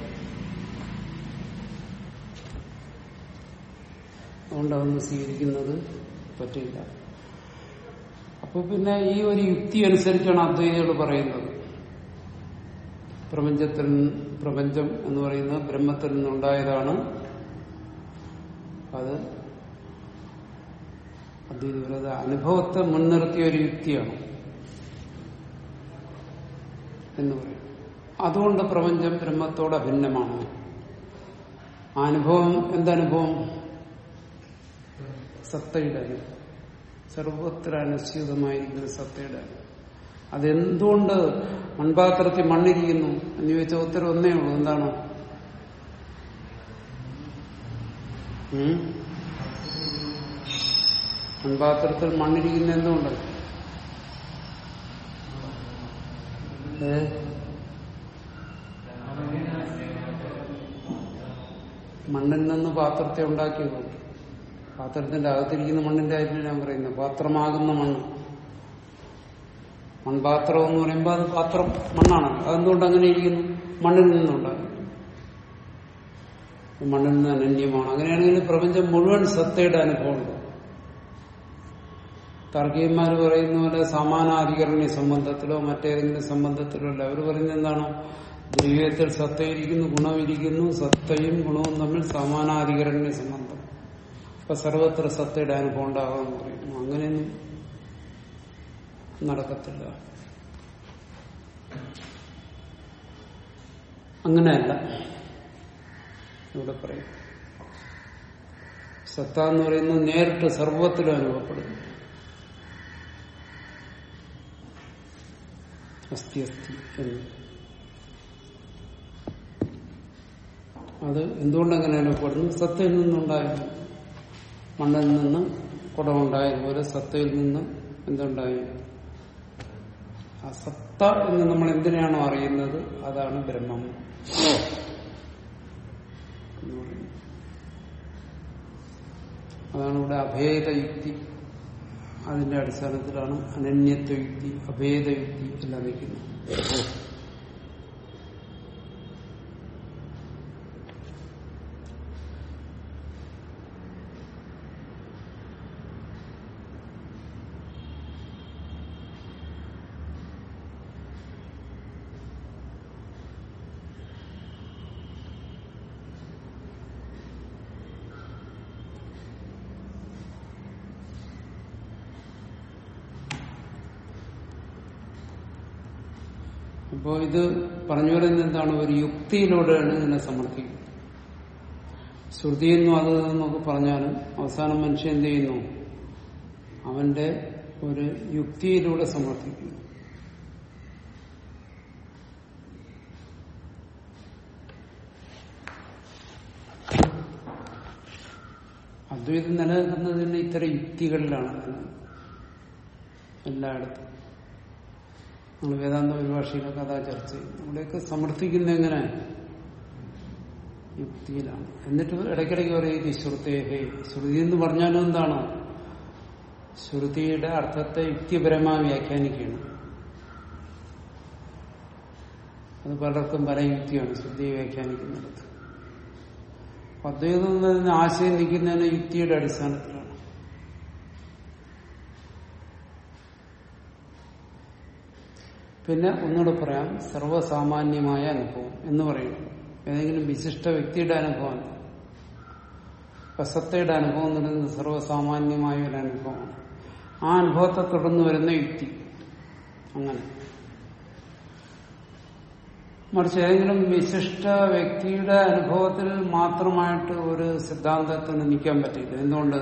അതുകൊണ്ട് അതൊന്നും സ്വീകരിക്കുന്നത് പറ്റില്ല അപ്പൊ പിന്നെ ഈ ഒരു യുക്തി അനുസരിച്ചാണ് അദ്വൈതികൾ പറയുന്നത് പ്രപഞ്ചത്തിൽ നിന്ന്- പ്രപഞ്ചം എന്ന് പറയുന്നത് ബ്രഹ്മത്തിൽ നിന്നുണ്ടായതാണ് അത് അദ്വൈത അനുഭവത്തെ മുൻനിർത്തിയ ഒരു യുക്തിയാണ് എന്ന് പറയും അതുകൊണ്ട് പ്രപഞ്ചം ബ്രഹ്മത്തോട് അഭിന്നമാണ് ആ അനുഭവം എന്തനുഭവം സത്തയുടെ അനുഭവം സർവത്ര അനുസ്യൂതമായിരിക്കുന്ന സത്തയുടെ അനുഭവം അതെന്തുകൊണ്ട് മൺപാത്രത്തിൽ മണ്ണിരിക്കുന്നു എന്ന് ചോദിച്ച ഉത്തരം ഒന്നേ ഉള്ളൂ എന്താണ് ഉം? മൺപാത്രത്തിൽ മണ്ണിരിക്കുന്ന എന്തുകൊണ്ട് ഏ മണ്ണിൽ നിന്ന് പാത്രത്തെ ഉണ്ടാക്കിയതുകൊണ്ട് പാത്രത്തിന്റെ അകത്തിരിക്കുന്ന മണ്ണിന്റെ കാര്യത്തിൽ ഞാൻ പറയുന്നത് പാത്രമാകുന്ന മണ്ണ് മൺപാത്രം എന്ന് പറയുമ്പോൾ അത് പാത്രം മണ്ണാണ് അതെന്തുകൊണ്ട് അങ്ങനെ ഇരിക്കുന്നു മണ്ണിൽ നിന്നുണ്ടാകും മണ്ണിൽ നിന്ന് അനന്യമാണ് അങ്ങനെയാണെങ്കിൽ പ്രപഞ്ചം മുഴുവൻ സത്തയുടെ അനുഭവമുണ്ട് താർക്കികന്മാർ പറയുന്ന പോലെ സമാനാധികരണ സംബന്ധത്തിലോ മറ്റേതെങ്കിലും സംബന്ധത്തിലോ അല്ല അവർ പറയുന്നത് എന്താണ് ദ്രവ്യത്തിൽ സത്തയിരിക്കുന്നു ഗുണമിരിക്കുന്നു സത്തയും ഗുണവും തമ്മിൽ സമാനാധികരണ സംബന്ധം അപ്പൊ സർവത്ര സത്തയുടെ അനുഭവം ഉണ്ടാകാമെന്ന് പറയുന്നു അങ്ങനെയൊന്നും നടക്കത്തില്ല അങ്ങനെയല്ല ഇവിടെ പറയും സത്ത എന്ന് പറയുന്നത് നേരിട്ട് സർവത്തിലും അനുഭവപ്പെടുന്നു അസ്ഥി അസ്ഥി എന്ന് അത് എന്തുകൊണ്ടങ്ങനെ അനുഭവപ്പെടുന്നു സത്തയിൽ നിന്നുണ്ടായിരുന്നു മണ്ണിൽ നിന്ന് കുടമുണ്ടായതുപോലെ സത്തയിൽ നിന്ന് എന്തുണ്ടായി ആ സത്ത എന്ന് നമ്മൾ എന്തിനാണോ അറിയുന്നത് അതാണ് ബ്രഹ്മം എന്ന് പറയുന്നത് അതാണ് ഇവിടെ അഭേദയുക്തി അതിന്റെ അടിസ്ഥാനത്തിലാണ് അനന്യത്വയുക്തി അഭേദയുക്തി എല്ലാം നിൽക്കുന്നത് അപ്പോ ഇത് പറഞ്ഞു വരുന്നത് എന്താണ് ഒരു യുക്തിയിലൂടെയാണ് ഇതിനെ സമർത്ഥിക്കുന്നത് ശ്രുതിയെന്നും അത് എന്നൊക്കെ പറഞ്ഞാലും അവസാനം മനുഷ്യൻ എന്ത് ചെയ്യുന്നു അവന്റെ ഒരു യുക്തിയിലൂടെ സമർത്ഥിക്കുന്നു അദ്വൈതം നിലനിൽക്കുന്നതിന് ഇത്തരം യുക്തികളിലാണ് എല്ലായിടത്തും നമ്മൾ വേദാന്ത പരിഭാഷയിലൊക്കെ അതാ ചർച്ച ചെയ്യും ഇവിടെയൊക്കെ സമർത്ഥിക്കുന്ന എങ്ങനെ യുക്തിയിലാണ് എന്നിട്ട് ഇടയ്ക്കിടയ്ക്ക് പറയും ഈ ശ്രുതേഹേ ശ്രുതി എന്ന് പറഞ്ഞാലും എന്താണ് ശ്രുതിയുടെ അർത്ഥത്തെ യുക്തിപരമായി വ്യാഖ്യാനിക്കുകയാണ് അത് പലർക്കും പല യുക്തിയാണ് ശ്രുതിയെ വ്യാഖ്യാനിക്കുന്നിടത്ത് അപ്പൊ അദ്വൈതം എന്നതിന് ആശയം നിൽക്കുന്നതിന് യുക്തിയുടെ അടിസ്ഥാനത്തിലാണ് പിന്നെ ഒന്നുകൂടെ പറയാം സർവസാമാന്യമായ അനുഭവം എന്ന് പറയുന്നു ഏതെങ്കിലും വിശിഷ്ട വ്യക്തിയുടെ അനുഭവമല്ല സത്തയുടെ അനുഭവം എന്ന് പറയുന്നത് സർവസാമാന്യമായ ഒരു അനുഭവമാണ് ആ അനുഭവത്തെ തുടർന്ന് വരുന്ന യുക്തി അങ്ങനെ മറിച്ച് ഏതെങ്കിലും വിശിഷ്ട വ്യക്തിയുടെ അനുഭവത്തിൽ മാത്രമായിട്ട് ഒരു സിദ്ധാന്തത്തിന് നിൽക്കാൻ പറ്റില്ല എന്തുകൊണ്ട്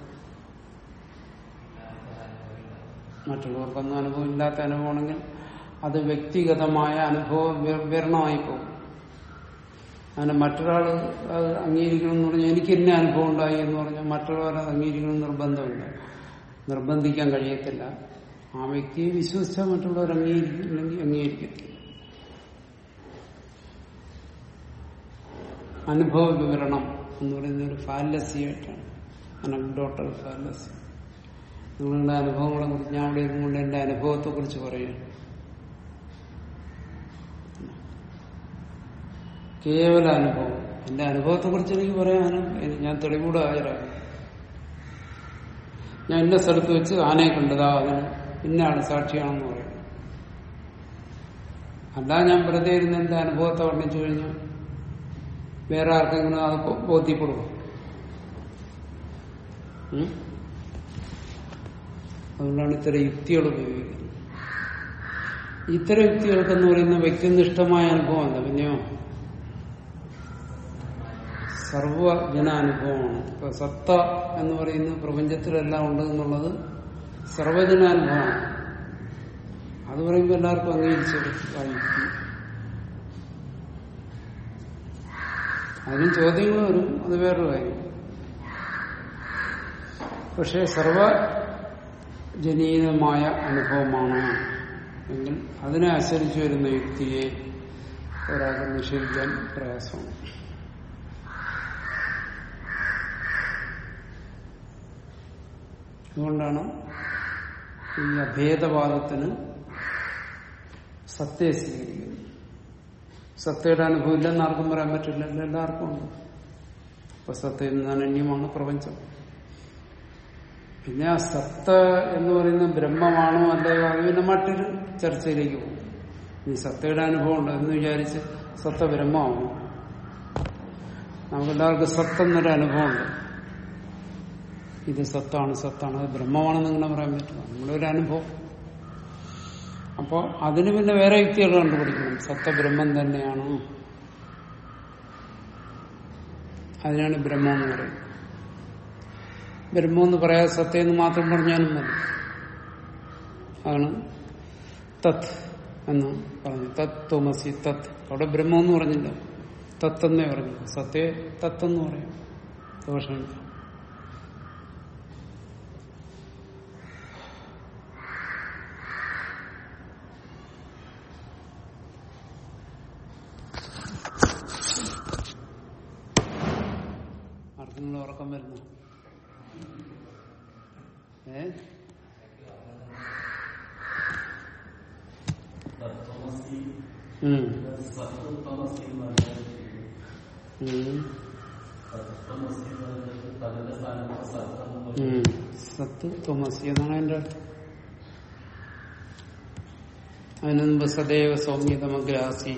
മറ്റുള്ളവർക്കൊന്നും അനുഭവം ഇല്ലാത്ത അനുഭവമാണെങ്കിൽ അത് വ്യക്തിഗതമായ അനുഭവ വിവരണമായി പോകും അങ്ങനെ മറ്റൊരാൾ അത് അംഗീകരിക്കണം എന്ന് പറഞ്ഞാൽ എനിക്ക് ഇന്ന അനുഭവം ഉണ്ടായി എന്ന് പറഞ്ഞാൽ മറ്റുള്ളവർ അത് അംഗീകരിക്കണം നിർബന്ധമില്ല നിർബന്ധിക്കാൻ കഴിയത്തില്ല ആ വ്യക്തിയെ വിശ്വസിച്ചാൽ മറ്റുള്ളവർ അംഗീകരിക്കില്ലെങ്കിൽ അംഗീകരിക്കത്തില്ല അനുഭവ വിവരണം എന്ന് പറയുന്ന ഒരു ഫാലസിയായിട്ടാണ് അനക്ഡോട്ടൽ ഫാലസി നിങ്ങളുടെ അനുഭവങ്ങളെ കുറിച്ച് ഞാൻ അവിടെ ഇരുന്നുകൊണ്ട് എന്റെ അനുഭവത്തെ കുറിച്ച് പറയുന്നു കേവല അനുഭവം എന്റെ അനുഭവത്തെ കുറിച്ച് എനിക്ക് പറയാനും ഞാൻ തെളിവൂടെ ഹാജരാകും ഞാൻ ഇന്ന സ്ഥലത്ത് വെച്ച് ആനയെ കണ്ടതാ അതിന് ഇന്നയാണ് സാക്ഷിയാണെന്ന് പറയും അല്ല ഞാൻ വെറുതെ ഇരുന്ന് എന്റെ അനുഭവത്തെ വർണ്ണിച്ചു കഴിഞ്ഞാൽ വേറെ ആർക്കെങ്കിലും അത് ബോധ്യപ്പെടും അതുകൊണ്ടാണ് ഇത്തരം യുക്തികൾ ഉപയോഗിക്കുന്നത് ഇത്തരം യുക്തികൾക്കെന്ന് പറയുന്ന വ്യക്തിനിഷ്ഠമായ അനുഭവമല്ല പിന്നെയോ സർവജനാനുഭവമാണ് ഇപ്പൊ സത്ത എന്ന് പറയുന്ന പ്രപഞ്ചത്തിലെല്ലാം ഉണ്ട് എന്നുള്ളത് സർവജനാനുഭവമാണ് അത് പറയുമ്പോൾ എല്ലാവർക്കും അംഗീകരിച്ചെടുക്കുക യുക്തി അതിനും ചോദ്യങ്ങൾ വരും അത് വേറൊരു കാര്യം പക്ഷെ സർവജനീയമായ അനുഭവമാണ് എങ്കിൽ അതിനെ ആശ്രയിച്ചു വരുന്ന യുക്തിയെ ഒരാൾക്ക് നിഷേധിക്കാൻ പ്രയാസമാണ് അതുകൊണ്ടാണ് ഈ അഭേദവാദത്തിന് സത്യം സ്വീകരിക്കുന്നത് സത്തയുടെ അനുഭവം ഇല്ലെന്ന് ആർക്കും പറയാൻ പറ്റില്ല എല്ലാവർക്കും ഉണ്ട് അപ്പൊ സത്തയിൽ നിന്ന് അനന്യമാണ് പ്രപഞ്ചം പിന്നെ ആ സത്ത എന്ന് പറയുന്ന ബ്രഹ്മമാണോ അല്ലയോ അത് പിന്നെ മറ്റൊരു ചർച്ചയിലേക്ക് പോകും ഈ സത്തയുടെ അനുഭവം ഉണ്ട് എന്ന് വിചാരിച്ച് സത്ത ബ്രഹ്മമാണോ നമുക്കെല്ലാവർക്കും സത്തെന്നൊരു അനുഭവമുണ്ട് ഇത് സത്താണ് സത്താണ് അത് ബ്രഹ്മമാണെന്ന് ഇങ്ങനെ പറയാൻ പറ്റില്ല നമ്മുടെ ഒരു അനുഭവം അപ്പോ അതിന് പിന്നെ വേറെ യുക്തികൾ കണ്ടുപിടിക്കണം സത്യബ്രഹ്മം തന്നെയാണ് അതിനാണ് ബ്രഹ്മം എന്ന് പറയുന്നത് ബ്രഹ്മം എന്ന് പറയാതെ സത്യം എന്ന് മാത്രം പറഞ്ഞാലും മതി അതാണ് തത് എന്ന് പറഞ്ഞു തത് തോമസി തത് അവിടെ ബ്രഹ്മം എന്ന് പറഞ്ഞില്ല തത്തെന്നേ പറഞ്ഞു സത്യ തത്തെന്ന് പറയാം ദോഷമില്ല നിങ്ങൾ ഉറക്കം വരുന്നു ഏ ഉം. ഉം. ഉം. സത്ത് തോമസി എന്നാണ് എന്റെ അർത്ഥം അതിനു മുമ്പ് സദൈവ സൗമ്യതമഗ്രാസി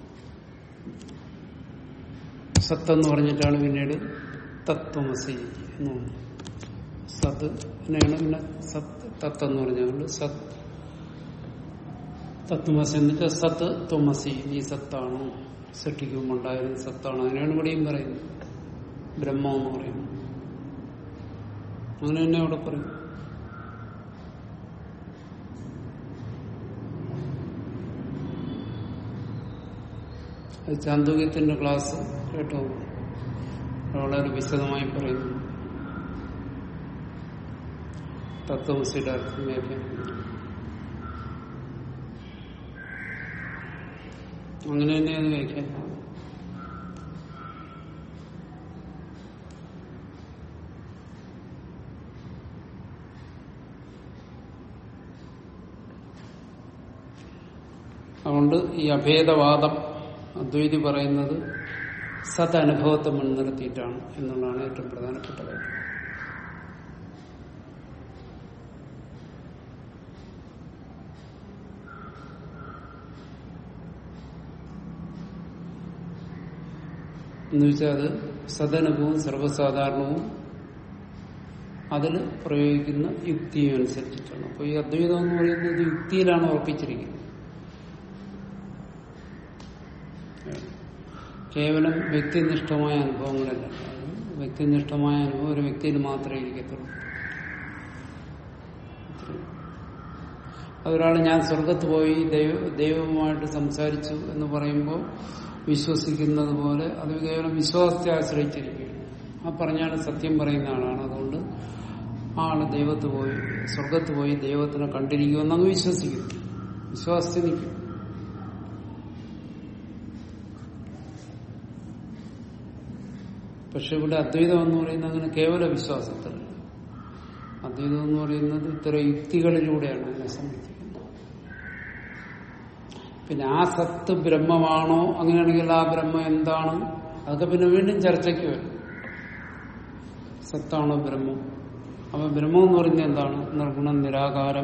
സത്തെന്ന് പറഞ്ഞിട്ടാണ് പിന്നീട് തത്വമസി എന്ന് പറഞ്ഞത് സത് പിന്നെയാണ് പിന്നെ സത്ത് തത്തെന്ന് പറഞ്ഞുകൊണ്ട് സത് തത്വമസി എന്നിട്ട് സത്ത് ത്വമസി നീ സത്താണ് സൃഷ്ടിക്കുമ്പോൾ ഉണ്ടായിരുന്ന സത്താണ് അതിനാണ് ഇവിടെയും പറയുന്നത് ബ്രഹ്മം എന്ന് പറയുന്നത് അങ്ങനെ തന്നെ അവിടെ പറയും അത് ചാന്തോക്യത്തിന്റെ ക്ലാസ് കേട്ടോ വളരെ വിശദമായി പറയുന്നു തത്വമസിയുടെ അർത്ഥം വ്യാഖ്യാനിക്കുന്നു അങ്ങനെ തന്നെ അത് വ്യാഖ്യാനം അതുകൊണ്ട് ഈ അഭേദവാദം അദ്വൈതി പറയുന്നത് സത് അനുഭവത്തെ മുൻനിർത്തിയിട്ടാണ് എന്നുള്ളതാണ് ഏറ്റവും പ്രധാനപ്പെട്ട കാര്യം എന്ന് വെച്ചാൽ അത് സദനുഭവവും സർവ്വസാധാരണവും അതിൽ പ്രയോഗിക്കുന്ന യുക്തിയും അനുസരിച്ചിട്ടാണ് അപ്പൊ ഈ അദ്വൈതം എന്ന് പറയുന്നത് യുക്തിയിലാണ് ഉറപ്പിച്ചിരിക്കുന്നത് കേവലം വ്യക്തിനിഷ്ഠമായ അനുഭവങ്ങളല്ല അത് വ്യക്തിനിഷ്ഠമായ അനുഭവം ഒരു വ്യക്തിയിൽ മാത്രമേ ഇരിക്കത്തുള്ളൂ അതൊരാൾ ഞാൻ സ്വർഗത്ത് പോയി ദൈവ ദൈവവുമായിട്ട് സംസാരിച്ചു എന്ന് പറയുമ്പോൾ വിശ്വസിക്കുന്നത് പോലെ അത് കേവലം വിശ്വാസത്തെ ആശ്രയിച്ചിരിക്കുകയാണ് ആ പറഞ്ഞാൽ സത്യം പറയുന്ന ആളാണ് അതുകൊണ്ട് ആ ആള് ദൈവത്ത് പോയി സ്വർഗത്ത് പോയി ദൈവത്തിനെ കണ്ടിരിക്കുമെന്നങ്ങ് വിശ്വസിക്കുന്നു വിശ്വാസത്തിൽ നിൽക്കും പക്ഷെ ഇവിടെ അദ്വൈതം എന്ന് പറയുന്നത് അങ്ങനെ കേവല വിശ്വാസത്തിലല്ല അദ്വൈതം എന്ന് പറയുന്നത് ഇത്തരം യുക്തികളിലൂടെയാണ് അതിനെ സമർത്ഥിക്കുന്നത് പിന്നെ ആ സത്ത് ബ്രഹ്മമാണോ അങ്ങനെയാണെങ്കിൽ ആ ബ്രഹ്മം എന്താണ് അതൊക്കെ പിന്നെ വീണ്ടും ചർച്ചയ്ക്ക് വരും സത്താണോ ബ്രഹ്മം അപ്പൊ ബ്രഹ്മം എന്ന് പറയുന്നത് എന്താണ് നിർഗുണം നിരാകാരം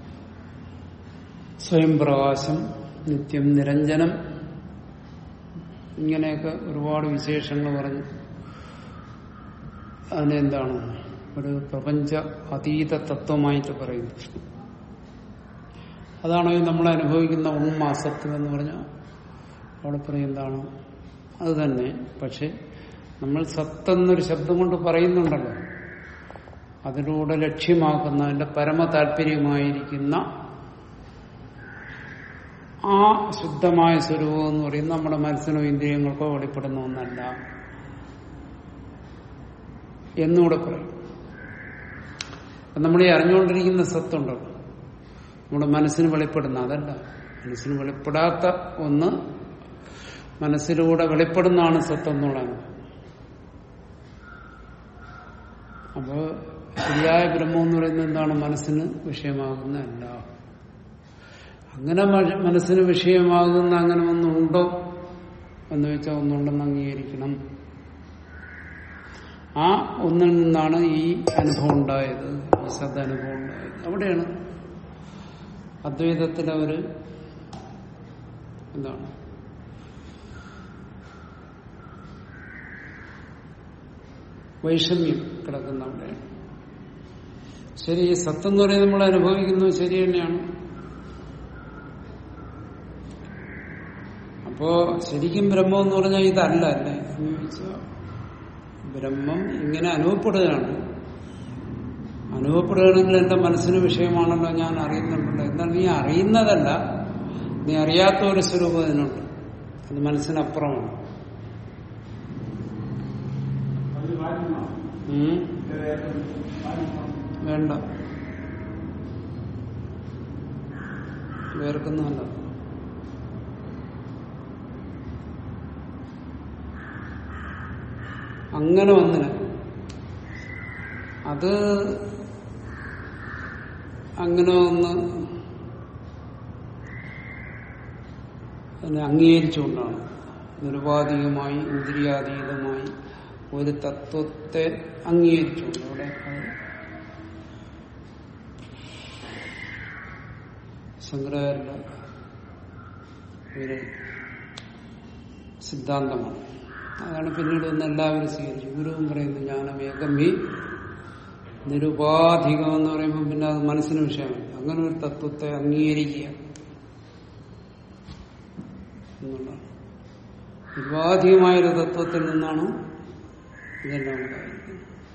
സ്വയം പ്രകാശം നിത്യം നിരഞ്ജനം ഇങ്ങനെയൊക്കെ ഒരുപാട് വിശേഷങ്ങൾ പറഞ്ഞു അതിനെന്താണ് ഒരു പ്രപഞ്ച അതീത തത്വമായിട്ട് പറയുന്നു അതാണോ ഈ നമ്മൾ അനുഭവിക്കുന്ന ഉന്മാസത്വം എന്ന് പറഞ്ഞാൽ അവിടെ പറയും എന്താണ് അത് തന്നെ പക്ഷെ നമ്മൾ സത്തെന്നൊരു ശബ്ദം കൊണ്ട് പറയുന്നുണ്ടല്ലോ അതിലൂടെ ലക്ഷ്യമാക്കുന്ന അതിന്റെ പരമ താല്പര്യമായിരിക്കുന്ന ആ ശുദ്ധമായ സ്വരൂപം എന്ന് പറയുന്നത് നമ്മുടെ മനസ്സിനോ ഇന്ദ്രിയങ്ങൾക്കോ വെളിപ്പെടുന്ന ഒന്നല്ല എന്നുകൂടെ പറയും നമ്മൾ ഈ അറിഞ്ഞുകൊണ്ടിരിക്കുന്ന സത്തുണ്ടല്ലോ നമ്മുടെ മനസ്സിന് വെളിപ്പെടുന്ന അതല്ല മനസ്സിന് വെളിപ്പെടാത്ത ഒന്ന് മനസ്സിലൂടെ വെളിപ്പെടുന്നതാണ് സത്തെന്നുള്ളതാണ് അപ്പോ ശരിയായ ബ്രഹ്മം എന്ന് പറയുന്നത് എന്താണ് മനസ്സിന് വിഷയമാകുന്നതല്ല അങ്ങനെ മ- മനസ്സിന് വിഷയമാകുന്ന അങ്ങനെ ഒന്നുണ്ടോ എന്ന് വെച്ചാൽ ഒന്നുണ്ടെന്ന് അംഗീകരിക്കണം ആ ഒന്നിൽ നിന്നാണ് ഈ അനുഭവം ഉണ്ടായത് ഈ സദനുഭവം ഉണ്ടായത് അവിടെയാണ് അദ്വൈതത്തിലെ ഒരു എന്താണ് വൈഷമ്യം കിടക്കുന്ന അവിടെയാണ് ശരി ഈ സത്തെന്ന് പറയുന്നത് നമ്മൾ അനുഭവിക്കുന്നത് ശരി തന്നെയാണ് അപ്പോ ശരിക്കും ബ്രഹ്മം എന്ന് പറഞ്ഞാൽ ഇതല്ല അല്ലേ എന്ന് ചോദിച്ചാൽ ബ്രഹ്മം ഇങ്ങനെ അനുഭവപ്പെടുകയാണ് അനുഭവപ്പെടുകയാണെങ്കിൽ എന്റെ മനസ്സിന് വിഷയമാണല്ലോ ഞാൻ അറിയുന്നുണ്ടല്ലോ എന്നാൽ നീ അറിയുന്നതല്ല നീ അറിയാത്ത ഒരു സ്വരൂപം ഇതിനുണ്ട് അത് മനസ്സിനപ്പുറമാണ് അത് മാറ്റുന്നോ ഉം. മാറ്റുന്നോ വേണ്ട വേർക്കുന്നതല്ല അങ്ങനെ ഒന്നിന് അത് അങ്ങനെ ഒന്ന് അതിനെ അംഗീകരിച്ചുകൊണ്ടാണ് നിരുപാധികമായി ഇന്ദ്രിയാതീതമായി ഒരു തത്വത്തെ അംഗീകരിച്ചുകൊണ്ട് അവിടെ അത് ശങ്കരാചാര്യ ഒരു സിദ്ധാന്തമാണ് അതാണ് പിന്നീട് ഒന്ന് എല്ലാവരും സ്വീകരിച്ചു ഗുരുവും പറയുന്നു ജ്ഞാനമേകം ഹി നിരുപാധികം എന്ന് പറയുമ്പോൾ പിന്നെ അത് മനസ്സിന് വിഷയമാണ് അങ്ങനെ ഒരു തത്വത്തെ അംഗീകരിക്കുക എന്നുള്ളതാണ് നിരുപാധികമായൊരു തത്വത്തിൽ നിന്നാണ് ഇതെല്ലാം ഉണ്ടായിരിക്കുന്നത്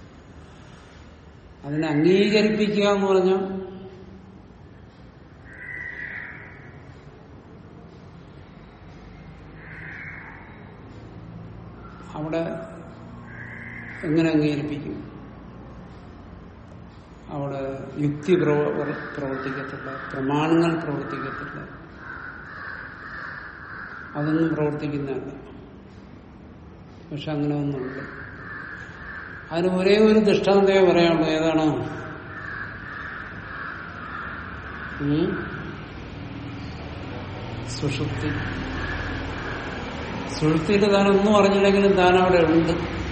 അതിനെ അംഗീകരിപ്പിക്കുക എന്ന് പറഞ്ഞാൽ അവിടെ എങ്ങനെ അംഗീകരിപ്പിക്കും അവിടെ യുക്തി പ്രവ- പ്രവർത്തിക്കത്തില്ല പ്രമാണങ്ങൾ പ്രവർത്തിക്കത്തില്ല അതൊന്നും പ്രവർത്തിക്കുന്നതല്ല പക്ഷെ അങ്ങനെ ഒന്നുണ്ട് അതിന് ഒരേ ഒരു ദൃഷ്ടാന്തമേ പറയാനുള്ളൂ ഏതാണ് ഉം? സുഷുപ്തി സുഷുപ്തിയിൽ താനൊന്നും അറിഞ്ഞില്ലെങ്കിലും താൻ അവിടെ ഉണ്ട്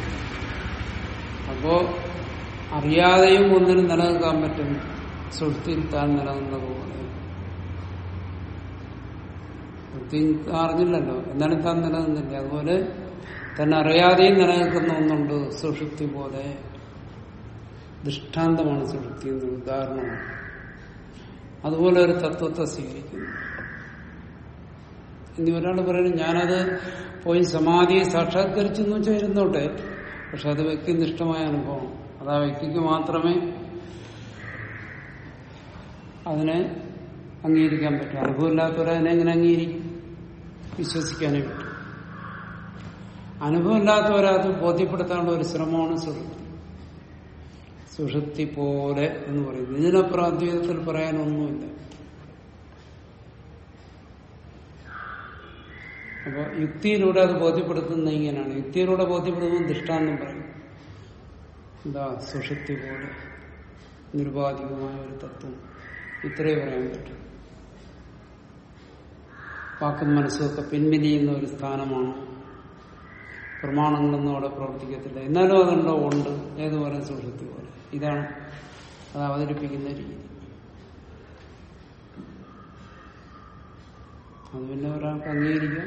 അപ്പോ അറിയാതെയും ഒന്നിനും നിലനിൽക്കാൻ പറ്റും സുഷുപ്തിയിൽ താൻ നിലനിന്നത് പോലെ സുഷുപ്തി അറിഞ്ഞില്ലല്ലോ എന്നാലും താൻ നിലനിന്നില്ല അതുപോലെ തന്നെ അറിയാതെയും നിലനിൽക്കുന്ന ഒന്നുണ്ട് സുഷുപ്തി പോലെ ദൃഷ്ടാന്തമാണ് സുഷുപ്തി എന്ന ഉദാഹരണമാണ് അതുപോലെ ഒരു തത്വത്തെ സ്വീകരിക്കുന്നു ഇനി ഒരാൾ പറയുന്നത് ഞാനത് പോയി സമാധിയെ സാക്ഷാത്കരിച്ചു എന്ന് വെച്ചാൽ ഇരുന്നോട്ടെ പക്ഷെ അത് വ്യക്തിനിഷ്ഠമായ അനുഭവം അത് ആ വ്യക്തിക്ക് മാത്രമേ അതിനെ അംഗീകരിക്കാൻ പറ്റൂ അനുഭവമില്ലാത്തവരതിനെ എങ്ങനെ അംഗീകരിക്കും വിശ്വസിക്കാനേ പറ്റും അനുഭവമില്ലാത്തവരത് ബോധ്യപ്പെടുത്താനുള്ള ഒരു ശ്രമമാണ് സുഷുപ്തി സുഷുപ്തി പോലെ എന്ന് പറയുന്നത് ഇതിനപ്പുറം അദ്വൈതത്തിൽ പറയാനൊന്നുമില്ല അപ്പൊ യുക്തിയിലൂടെ അത് ബോധ്യപ്പെടുത്തുന്ന ഇങ്ങനെയാണ് യുക്തിയിലൂടെ ബോധ്യപ്പെടുത്തുമ്പോൾ ദൃഷ്ടാന്തം പറയും എന്താ സുഷുപ്തി പോലെ നിരുപാധികമായ ഒരു തത്വം ഇത്രേ പറയാൻ പറ്റും വാക്കും മനസ്സുമൊക്കെ പിൻവലിയുന്ന ഒരു സ്ഥാനമാണ് പ്രമാണങ്ങളൊന്നും അവിടെ പ്രവർത്തിക്കത്തില്ല എന്നാലും അതുണ്ടോ ഉണ്ട് ഏതുപോലെ സുഷുപ്തി പോലെ ഇതാണ് അത് അവതരിപ്പിക്കുന്ന രീതി അത് പിന്നെ ഒരാൾക്ക് അംഗീകരിക്കാം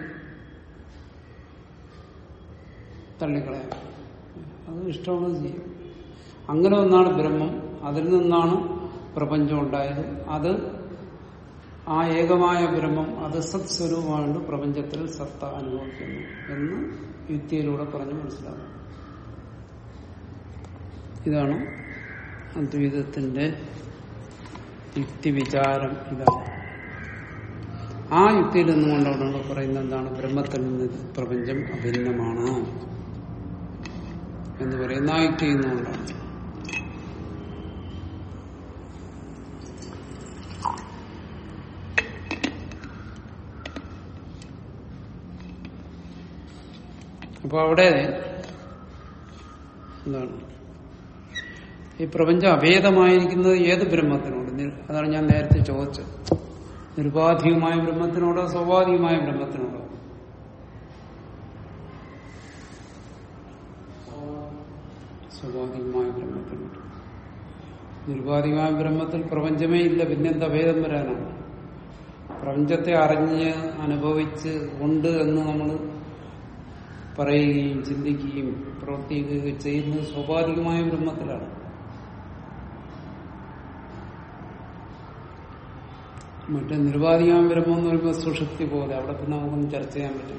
തള്ളിക്കളയാം അത് ഇഷ്ടമുള്ളത് ചെയ്യും അങ്ങനെ ഒന്നാണ് ബ്രഹ്മം അതിൽ നിന്നാണ് പ്രപഞ്ചം ഉണ്ടായത് അത് ആ ഏകമായ ബ്രഹ്മം അത് സത് സ്വരൂപമായിട്ട് പ്രപഞ്ചത്തിൽ സത്ത അനുഭവിക്കുന്നു എന്ന് യുക്തിയിലൂടെ പറഞ്ഞ് മനസ്സിലാകും ഇതാണ് അദ്വൈതത്തിന്റെ യുക്തിവിചാരം ഇതാണ് ആ യുക്തിയിൽ നിന്നുകൊണ്ടാണ് പറയുന്നത് എന്താണ് ബ്രഹ്മത്തിൽ നിന്ന് പ്രപഞ്ചം അഭിന്നമാണ് എന്ന് പറയുന്ന ആ യുക്തി നിന്നുകൊണ്ടാണ് അപ്പൊ അവിടെ എന്താണ് ഈ പ്രപഞ്ചം അഭേദമായിരിക്കുന്നത് ഏത് ബ്രഹ്മത്തിനോട് നി- അതാണ് ഞാൻ നേരത്തെ ചോദിച്ചത് നിരുപാധികമായ ബ്രഹ്മത്തിനോടോ സ്വാഭാവികമായ ബ്രഹ്മത്തിനോടോ സ്വാഭാവികമായ ബ്രഹ്മത്തിനോട് നിരുപാധികമായ ബ്രഹ്മത്തിൽ പ്രപഞ്ചമേ ഇല്ല പിന്നെന്താ ഭേദം വരാനാണ് പ്രപഞ്ചത്തെ അറിഞ്ഞ് അനുഭവിച്ച് ഉണ്ട് എന്ന് നമ്മൾ പറയുകയും ചിന്തിക്കുകയും പ്രവർത്തിക്കുകയും ചെയ്യുന്നത് സ്വാഭാവികമായ ബ്രഹ്മത്തിലാണ് മറ്റേ നിരുപാധികമായ ബ്രഹ്മം എന്ന് പറയുമ്പോൾ സുഷുപ്തി പോലെ അവിടെ പിന്നെ നമുക്കൊന്നും ചർച്ച ചെയ്യാൻ പറ്റും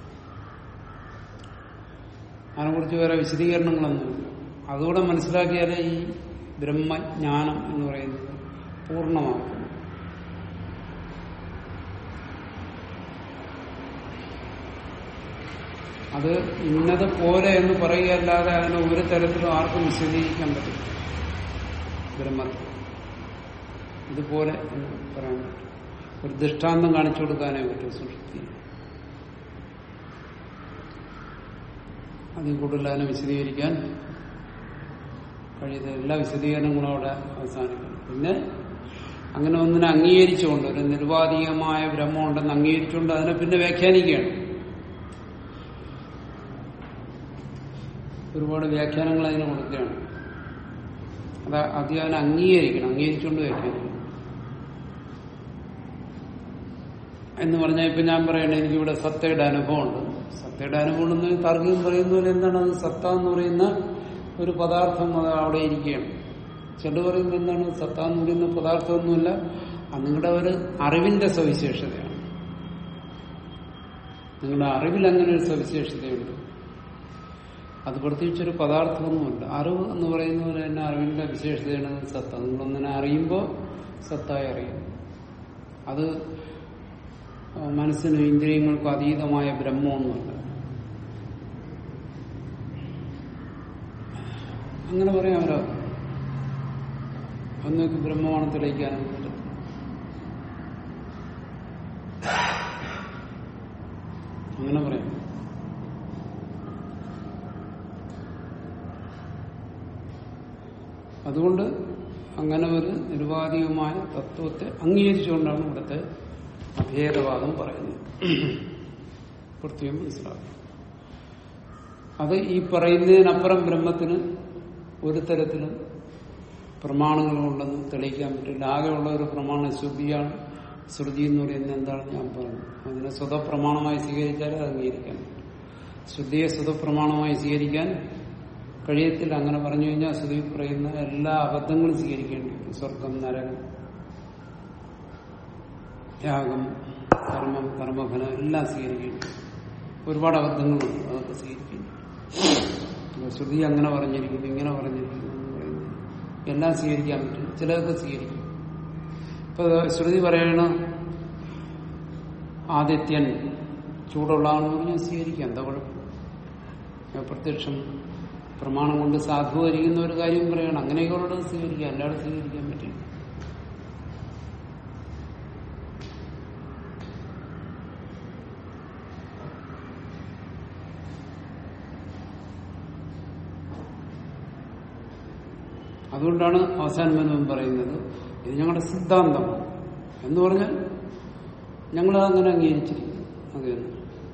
അതിനെക്കുറിച്ച് വേറെ വിശദീകരണങ്ങളൊന്നുമില്ല അതുകൂടെ മനസ്സിലാക്കിയാലേ ഈ ബ്രഹ്മജ്ഞാനം എന്ന് പറയുന്നത് പൂർണ്ണമാക്കും അത് ഇന്നത് പോലെ എന്ന് പറയുകയല്ലാതെ അതിനെ ഒരു തരത്തിലും ആർക്കും വിശദീകരിക്കാൻ പറ്റും ബ്രഹ്മത്തെ ഇതുപോലെ എന്ന് പറയാൻ പറ്റും ഒരു ദൃഷ്ടാന്തം കാണിച്ചു കൊടുക്കാനേ പറ്റും സൃഷ്ടി അതിൽ കൂടുതൽ അതിനെ വിശദീകരിക്കാൻ കഴിയുന്ന എല്ലാ വിശദീകരണങ്ങളും അവിടെ അവസാനിക്കണം പിന്നെ അങ്ങനെ ഒന്നിനെ അംഗീകരിച്ചുകൊണ്ട് ഒരു നിരുപാധികമായ ബ്രഹ്മം ഉണ്ടെന്ന് അംഗീകരിച്ചുകൊണ്ട് അതിനെ പിന്നെ വ്യാഖ്യാനിക്കുകയാണ് ഒരുപാട് വ്യാഖ്യാനങ്ങൾ അതിന് കൊടുക്കുകയാണ് അത് ആദ്യം അതിനെ അംഗീകരിക്കണം അംഗീകരിച്ചുകൊണ്ട് വ്യാഖ്യാനിക്കണം എന്ന് പറഞ്ഞാൽ ഇപ്പൊ ഞാൻ പറയണേ എനിക്കിവിടെ സത്തയുടെ അനുഭവമുണ്ട് സത്തയുടെ അനുഭവം എന്ന് താർക്കികം പറയുന്ന പോലെ എന്താണ് അത് സത്ത എന്ന് പറയുന്ന ഒരു പദാർത്ഥം അത് അവിടെ ഇരിക്കുകയാണ് ചെറു പറയുന്നത് എന്താണ് സത്ത എന്ന് പറയുന്ന പദാർത്ഥമൊന്നുമില്ല അത് നിങ്ങളുടെ ഒരു അറിവിന്റെ സവിശേഷതയാണ് നിങ്ങളുടെ അറിവിൽ അങ്ങനെ ഒരു സവിശേഷതയുണ്ട് അത് പ്രത്യേകിച്ചൊരു പദാർത്ഥമൊന്നുമില്ല അറിവ് എന്ന് പറയുന്ന പോലെ തന്നെ അറിവിന്റെ വിശേഷതയാണ് സത്ത നിങ്ങളൊന്നിനെ അറിയുമ്പോൾ സത്തായി അറിയും അത് മനസ്സിനും ഇന്ദ്രിയങ്ങൾക്കും അതീതമായ ബ്രഹ്മമൊന്നുമല്ല അങ്ങനെ പറയാം അവരോ അന്നേക്ക് ബ്രഹ്മമാണ് തെളിയിക്കാനും പറ്റും അങ്ങനെ പറയാം അതുകൊണ്ട് അങ്ങനെ ഒരു നിരുപാധികമായ തത്വത്തെ അംഗീകരിച്ചുകൊണ്ടാണ് ഇവിടുത്തെ അഭേദവാദം പറയുന്നത് പ്രത്യേകം മനസ്സിലാക്കും അത് ഈ പറയുന്നതിനപ്പുറം ബ്രഹ്മത്തിന് ഒരു തരത്തിലും പ്രമാണങ്ങൾ കൊണ്ടൊന്നും തെളിയിക്കാൻ പറ്റില്ല ആകെയുള്ള ഒരു പ്രമാണം ശ്രുതിയാണ് ശ്രുതി എന്ന് പറയുന്നത് എന്താണെന്ന് ഞാൻ പറഞ്ഞു അതിനെ സ്വതപ്രമാണമായി സ്വീകരിച്ചാലേ അത് അംഗീകരിക്കാൻ പറ്റും ശ്രുതിയെ സ്വതപ്രമാണമായി സ്വീകരിക്കാൻ കഴിയത്തില്ല അങ്ങനെ പറഞ്ഞു കഴിഞ്ഞാൽ ശ്രുതി പറയുന്ന എല്ലാ അബദ്ധങ്ങളും സ്വീകരിക്കേണ്ടി വരും സ്വർഗം നരകം ത്യാഗം കർമ്മം കർമ്മഫലം എല്ലാം സ്വീകരിക്കേണ്ടി വരും. ഒരുപാട് അബദ്ധങ്ങളുണ്ട് അതൊക്കെ സ്വീകരിക്കേണ്ടി വരും. ശ്രുതി അങ്ങനെ പറഞ്ഞിരിക്കുന്നു ഇങ്ങനെ പറഞ്ഞിരിക്കുന്നു എന്ന് പറയുന്നത് എല്ലാം സ്വീകരിക്കാൻ പറ്റും ചിലതൊക്കെ സ്വീകരിക്കും ഇപ്പൊ ശ്രുതി പറയണ ആദിത്യൻ ചൂടുള്ളതാണെന്ന് പറഞ്ഞാൽ സ്വീകരിക്കാം എന്താ കുഴപ്പം പ്രത്യക്ഷം പ്രമാണം കൊണ്ട് സാധൂകരിക്കുന്ന ഒരു കാര്യം പറയണം അങ്ങനെയൊക്കെ ഉള്ളത് സ്വീകരിക്കാം അല്ലാതെ സ്വീകരിക്കാൻ പറ്റില്ല അതുകൊണ്ടാണ് അവസാന മനവും പറയുന്നത് ഇത് ഞങ്ങളുടെ സിദ്ധാന്തം എന്ന് പറഞ്ഞാൽ ഞങ്ങൾ അങ്ങനെ അംഗീകരിച്ചിരിക്കുന്നു അത് തന്നെ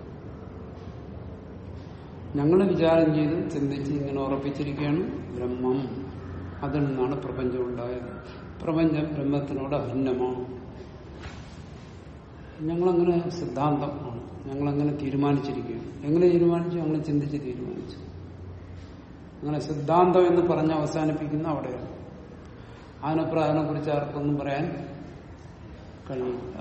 ഞങ്ങൾ വിചാരം ചെയ്ത് ചിന്തിച്ച് ഇങ്ങനെ ഉറപ്പിച്ചിരിക്കുകയാണ് ബ്രഹ്മം അതിൽ നിന്നാണ് പ്രപഞ്ചം ഉണ്ടായത് പ്രപഞ്ചം ബ്രഹ്മത്തിനോട് അഭിന്നമാണ് ഞങ്ങളങ്ങനെ സിദ്ധാന്തമാണ് ഞങ്ങളങ്ങനെ തീരുമാനിച്ചിരിക്കുകയാണ് എങ്ങനെ തീരുമാനിച്ചു ഞങ്ങൾ ചിന്തിച്ച് തീരുമാനിച്ചു അങ്ങനെ സിദ്ധാന്തം എന്ന് പറഞ്ഞ് അവസാനിപ്പിക്കുന്ന അവിടെയാണ് അതിനപ്പുറം അതിനെക്കുറിച്ച് ആർക്കൊന്നും പറയാൻ കഴിയില്ല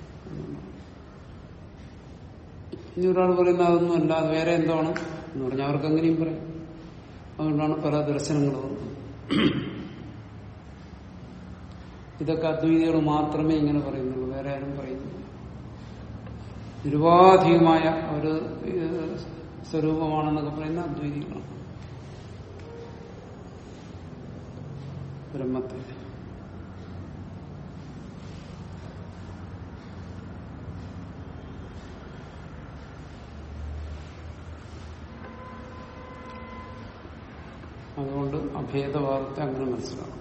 ഇനി ഒരാൾ പറയുന്ന അതൊന്നും അല്ല അത് വേറെ എന്താണ് എന്ന് പറഞ്ഞാൽ അവർക്ക് അങ്ങനെയും പറയാം അതുകൊണ്ടാണ് പല ദർശനങ്ങളും വന്നത് ഇതൊക്കെ അദ്വൈതികൾ മാത്രമേ ഇങ്ങനെ പറയുന്നുള്ളൂ വേറെ ആരും പറയുന്നില്ല നിരുപാധികമായ ഒരു ഏഹ്, സ്വരൂപമാണെന്നൊക്കെ പറയുന്ന അദ്വൈതികളാണ് ബ്രഹ്മത്തെ അതുകൊണ്ട് അഭേദവാദത്തെ അങ്ങനെ മനസ്സിലാക്കും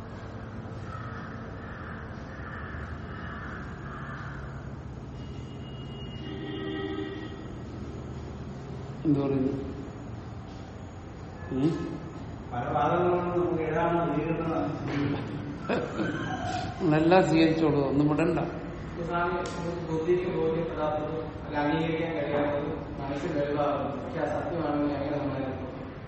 എന്തു പറയുന്നു ഉം? പല വാദങ്ങളും നമുക്ക് എഴുതാനോ നേരിടുന്ന നിങ്ങളെല്ലാം സ്വീകരിച്ചോളൂ ഒന്നും വിടണ്ട സ്വാമി ബുദ്ധിക്ക് ബോധ്യപ്പെടാത്തതും അല്ല അംഗീകരിക്കാൻ കഴിയാത്തതും മനസ്സിൽ വലുതാകുന്നു പക്ഷെ അത് സത്യമാണെന്ന് എങ്ങനെ നമ്മളായിരുന്നു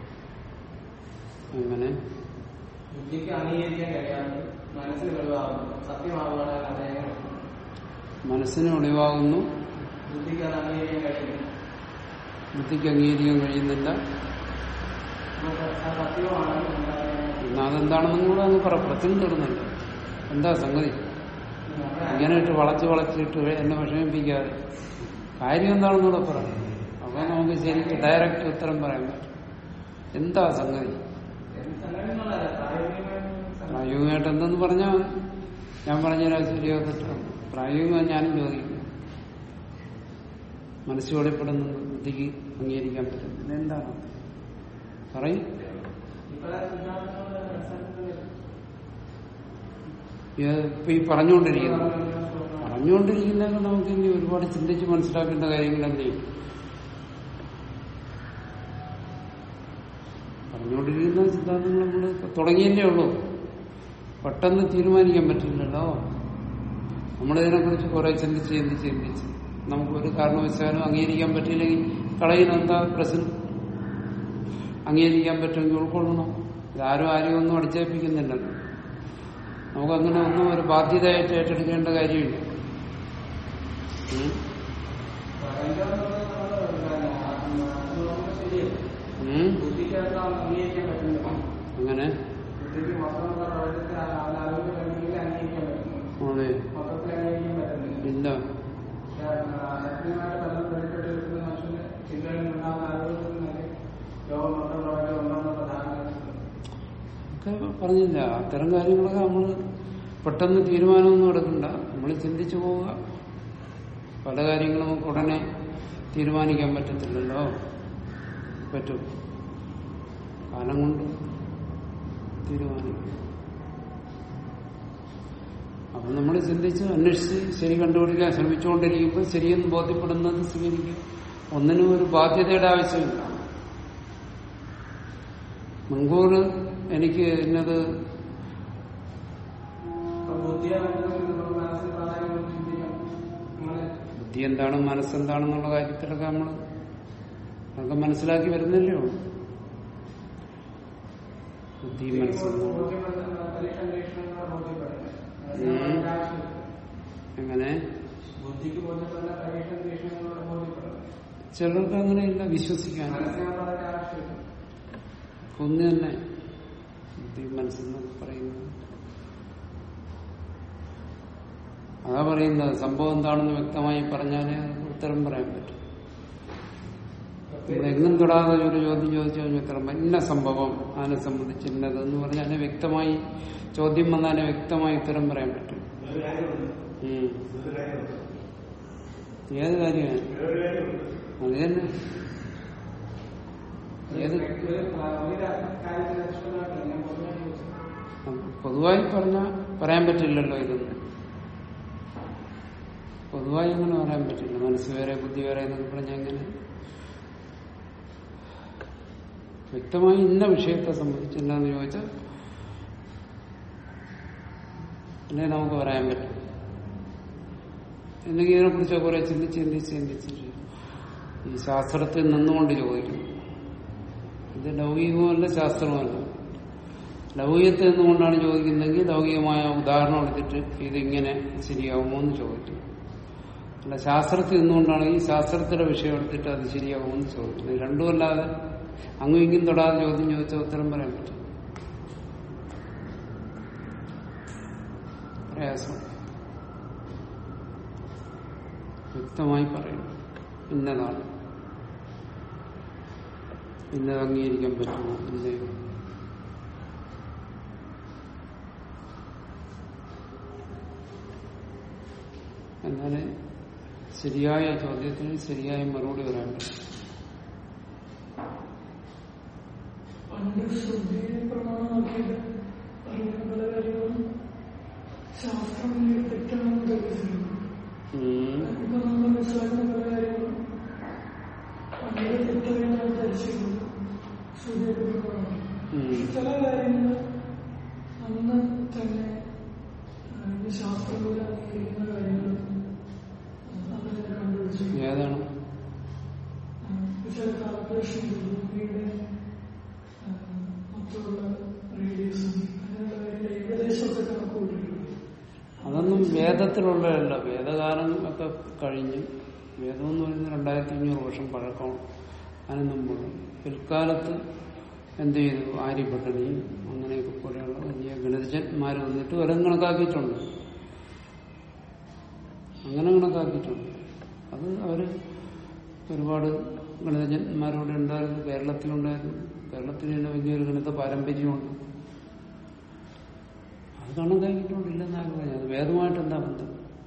അങ്ങനെ ബുദ്ധിക്ക് അംഗീകരിക്കാൻ കഴിയാത്തത് മനസ്സിൽ വലുതാകുന്നു സത്യമാകുകയാണെങ്കിൽ അത് എങ്ങനെ മനസ്സിന് ഒളിവാകുന്നു ബുദ്ധിക്ക് അത് അംഗീകരിക്കാൻ കഴിയുന്നു ബുദ്ധിക്ക് അംഗീകരിക്കാൻ കഴിയുന്നില്ല നമുക്ക് അത് സത്യമാണെങ്കിൽ ഉണ്ടാകുന്ന എന്നാ അതെന്താണെന്നും കൂടെ അങ്ങ് പറ പ്രശ്നം തീർന്നില്ല എന്താ സംഗതി നമ്മുടെ ഇങ്ങനെ ഇട്ട് വളച്ച് വളച്ചിട്ട് എന്നെ വിഷമിപ്പിക്കാതെ കാര്യം എന്താണെന്നൂടെ പറ അപ്പൊ നമുക്ക് ശരിക്കും ഡയറക്റ്റ് ഉത്തരം പറയാൻ പറ്റും എന്താ സംഗതി സംഘടനകളല്ല പ്രായോഗികമായി പ്രായോഗികമായിട്ട് എന്തെന്ന് പറഞ്ഞാൽ ഞാൻ പറഞ്ഞുതരാം ശരിയോ തെറ്റോ പ്രായോഗികമായി ഞാനും ചോദിക്കും മനസ്സ് വെളിപ്പെടുന്ന ബുദ്ധിക്ക് അംഗീകരിക്കാൻ പറ്റും എന്താണ് പറയും ഇപ്പോഴത്തെ സിദ്ധാന്തങ്ങളുടെ ഇപ്പൊ ഈ പറഞ്ഞുകൊണ്ടിരിക്കുന്നത് പറഞ്ഞുകൊണ്ടിരിക്കുന്നതൊക്കെ നമുക്ക് ഇനി ഒരുപാട് ചിന്തിച്ച് മനസ്സിലാക്കേണ്ട കാര്യങ്ങളല്ലേ പറഞ്ഞുകൊണ്ടിരിക്കുന്ന സിദ്ധാന്തങ്ങൾ നമ്മൾ തുടങ്ങിയല്ലേ ഉള്ളൂ പെട്ടെന്ന് തീരുമാനിക്കാൻ പറ്റില്ലല്ലോ നമ്മളിതിനെക്കുറിച്ച് കുറെ ചിന്തിച്ച് ചിന്തിച്ച് ചിന്തിച്ച് നമുക്ക് ഒരു കാരണവശാലും അംഗീകരിക്കാൻ പറ്റിയില്ലെങ്കിൽ കളയുന്ന എന്താ പ്രശ്നം അംഗീകരിക്കാൻ പറ്റുമെങ്കിൽ ഉൾക്കൊള്ളണം ഇതാരും ആരും ഒന്നും അടിച്ചേൽപ്പിക്കുന്നില്ലല്ലോ നമുക്കങ്ങനെ ഒന്നും ഒരു ബാധ്യതയായിട്ട് ഏറ്റെടുക്കേണ്ട കാര്യമില്ല ഉം. ഉം. ബുദ്ധിക്കകത്ത് അംഗീകരിക്കാൻ പറ്റുന്നില്ല അങ്ങനെ ബുദ്ധിക്ക് മൊത്തമുള്ള പ്രപഞ്ചത്തെ അറിവിന്റെ പരിധിയിൽ അംഗീകരിക്കാൻ പറ്റുന്നു അതെ മൊത്തത്തിൽ അംഗീകരിക്കാൻ പറ്റുന്നില്ല ഇല്ല ശാസ്ത്രീയമായിട്ട് പലരും വെളിപ്പെട്ടിരിക്കുന്ന മനുഷ്യന്റെ ചിന്തകളിൽ നിന്നുണ്ടാകുന്ന അറിവുകളിൽ നിന്നൊക്കെ ലോകം മൊത്തം പ്രപഞ്ചം ഉണ്ടെന്നുള്ള ധാരണ ഒക്കെ പറഞ്ഞില്ല അത്തരം കാര്യങ്ങളൊക്കെ നമ്മൾ പെട്ടെന്ന് തീരുമാനമൊന്നും എടുക്കണ്ട നമ്മൾ ചിന്തിച്ചു പോവുക പല കാര്യങ്ങളും നമുക്ക് ഉടനെ തീരുമാനിക്കാൻ പറ്റത്തില്ലല്ലോ പറ്റും കാലം കൊണ്ട് തീരുമാനിക്കും അപ്പൊ നമ്മൾ ചിന്തിച്ച് അന്വേഷിച്ച് ശരി കണ്ടുപിടിക്കാൻ ശ്രമിച്ചുകൊണ്ടിരിക്കുമ്പോൾ ശരിയെന്ന് ബോധ്യപ്പെടുന്നത് സ്വീകരിക്കുക ഒന്നിനും ഒരു ബാധ്യതയുടെ ആവശ്യമില്ല മുൻകൂർ എനിക്ക് ഇന്നത് ബുദ്ധിയെ പറ്റുന്നെങ്കിൽ നമ്മൾ മനസ്സിൽ പ്രാധാന്യം ചിന്തിക്കണം അങ്ങനെ ബുദ്ധി എന്താണ് മനസ്സെന്താണെന്നുള്ള കാര്യത്തിലൊക്കെ നമ്മൾ അതൊക്കെ മനസ്സിലാക്കി വരുന്നില്ലേ ഉള്ളൂ ബുദ്ധി മനസ്സെന്താണ് ബോധ്യപ്പെടുന്ന പരീക്ഷ അന്വേഷണങ്ങളെ ബോധ്യപ്പെടുന്നത് ഉം. എങ്ങനെ ബുദ്ധിക്ക് ബോധ്യപ്പെടുന്ന പരീക്ഷ അന്വേഷണങ്ങളോട് ബോധ്യപ്പെടുന്നത് ചിലർക്ക് അങ്ങനെയില്ല വിശ്വസിക്കാൻ മനസ്സിനുള്ള ആവശ്യമില്ല ഒന്ന് തന്നെ ബുദ്ധി മനസ്സെന്നൊക്കെ പറയുന്നത് അതാ പറയുന്നത് സംഭവം എന്താണെന്ന് വ്യക്തമായി പറഞ്ഞാലേ അത് ഉത്തരം പറയാൻ പറ്റും നമ്മൾ എങ്ങും തൊടാതെ ഒരു ചോദ്യം ചോദിച്ചു കഴിഞ്ഞാൽ ഉത്തരം പറയും. ഇന്ന സംഭവം അതിനെ സംബന്ധിച്ച് ഇന്നത് എന്ന് പറഞ്ഞാൽ അതിനെ വ്യക്തമായി ചോദ്യം വന്നാലേ വ്യക്തമായി ഉത്തരം പറയാൻ പറ്റും ഒരു കാര്യമുണ്ട് ഉം. ഒരു കാര്യമുണ്ട് ഏത് കാര്യമാണ് വേറൊരു കാര്യമുണ്ട് അത് തന്നെ ഏത് ഒരു ഒരു കാര്യത്തിൽ അധിഷ്ഠിതമായിട്ടല്ല ഞാൻ പൊതുവായി ചോദിച്ചത് പൊതുവായി പറഞ്ഞ പറയാൻ പറ്റില്ലല്ലോ ഇതൊന്നും പൊതുവായി അങ്ങനെ പറയാൻ പറ്റില്ല മനസ്സ് വേറെ ബുദ്ധി വേറെ എന്നൊക്കെ പറഞ്ഞാൽ എങ്ങനെ വ്യക്തമായി ഇന്ന വിഷയത്തെ സംബന്ധിച്ച് എന്താന്ന് ചോദിച്ചാൽ അല്ലെ നമുക്ക് പറയാൻ പറ്റും എന്നെങ്കിൽ ഇതിനെക്കുറിച്ച് കുറെ ചിന്തിച്ച് ചിന്തിച്ച് ചിന്തിച്ച് ഈ ശാസ്ത്രത്തിൽ നിന്നുകൊണ്ട് ചോദിക്കും ഇത് ലൗകികമല്ല ശാസ്ത്രമല്ല ലൗകികത്തിൽ നിന്നുകൊണ്ടാണ് ചോദിക്കുന്നതെങ്കിൽ ലൗകികമായ ഉദാഹരണം എടുത്തിട്ട് ഇതിങ്ങനെ ശരിയാവുമോ എന്ന് ചോദിക്കും അല്ല ശാസ്ത്രത്തിൽ നിന്നുകൊണ്ടാണെങ്കിൽ ശാസ്ത്രത്തിലെ വിഷയം എടുത്തിട്ട് അത് ശരിയാവുമോ എന്ന് ചോദിക്കുന്നത് രണ്ടുമല്ലാതെ അങ്ങും ഇങ്ങും തൊടാതെ ചോദ്യം ചോദിച്ചാൽ ഉത്തരം പറയാൻ പറ്റും പ്രയാസം വ്യക്തമായി പറയണം ഇന്നതാണ് ഇന്നത് അംഗീകരിക്കാൻ പറ്റുമോ ഇല്ലയോ എന്നാല് ശരിയായ ചോദ്യത്തിന് ശരിയായ മറുപടി വരാൻ പറ്റും പണ്ട് ശ്രദ്ധയെ പ്രമാണമാക്കിയത് അറിയുന്ന പല കാര്യങ്ങളും ശാസ്ത്രം തെറ്റാണെന്ന് തെളിയിച്ചിരുന്നു ഉം. ഇപ്പൊ നമ്മൾ മനസ്സിലാക്കുന്ന പല കാര്യങ്ങളും പണ്ട് തെറ്റായാണ് ധരിച്ചിരുന്നത് ശ്രദ്ധയെ പ്രമാണമാക്കി ഉം. ചില കാര്യങ്ങൾ അന്ന് തന്നെ ആ, ഈ ശാസ്ത്രം പോലെ അംഗീകരിക്കുന്ന കാര്യങ്ങൾ അതിനെ കണ്ടുപിടിച്ചു ഏതാണ് ചില കാൽക്കുലേഷൻ ഭൂമിയുടെ ആ, മറ്റുള്ള റേഡിയസും അങ്ങനെയുള്ള കാര്യങ്ങൾ ഏകദേശമൊക്കെ കണക്ക് കൂട്ടിയിട്ടുണ്ട് അതൊന്നും വേദത്തിലുള്ളതല്ല വേദകാലം ഒക്കെ കഴിഞ്ഞ് വേദം എന്ന് പറയുന്നത് രണ്ടായിരത്തി അഞ്ഞൂറ് വർഷം പഴക്കമാണ് അതിന് മുമ്പ് പിൽക്കാലത്ത് എന്ത് ചെയ്തു ആര്യഭട്ടനെയും അങ്ങനെയൊക്കെ പോലെയുള്ള വലിയ ഗണിതജ്ഞന്മാർ വന്നിട്ട് വരം കണക്കാക്കിയിട്ടുണ്ട് അങ്ങനെ കണക്കാക്കിയിട്ടുണ്ട് അത് അവര് ഒരുപാട് ഗണിതജ്ഞന്മാരോട് ഉണ്ടായിരുന്നു കേരളത്തിലുണ്ടായിരുന്നു കേരളത്തിന് തന്നെ വലിയൊരു ഗണിത പാരമ്പര്യമുണ്ട് അത് കണക്കാക്കിയിട്ടുണ്ടില്ലെന്നാണ് പറഞ്ഞത് അത് വേദമായിട്ട് എന്താ ബന്ധം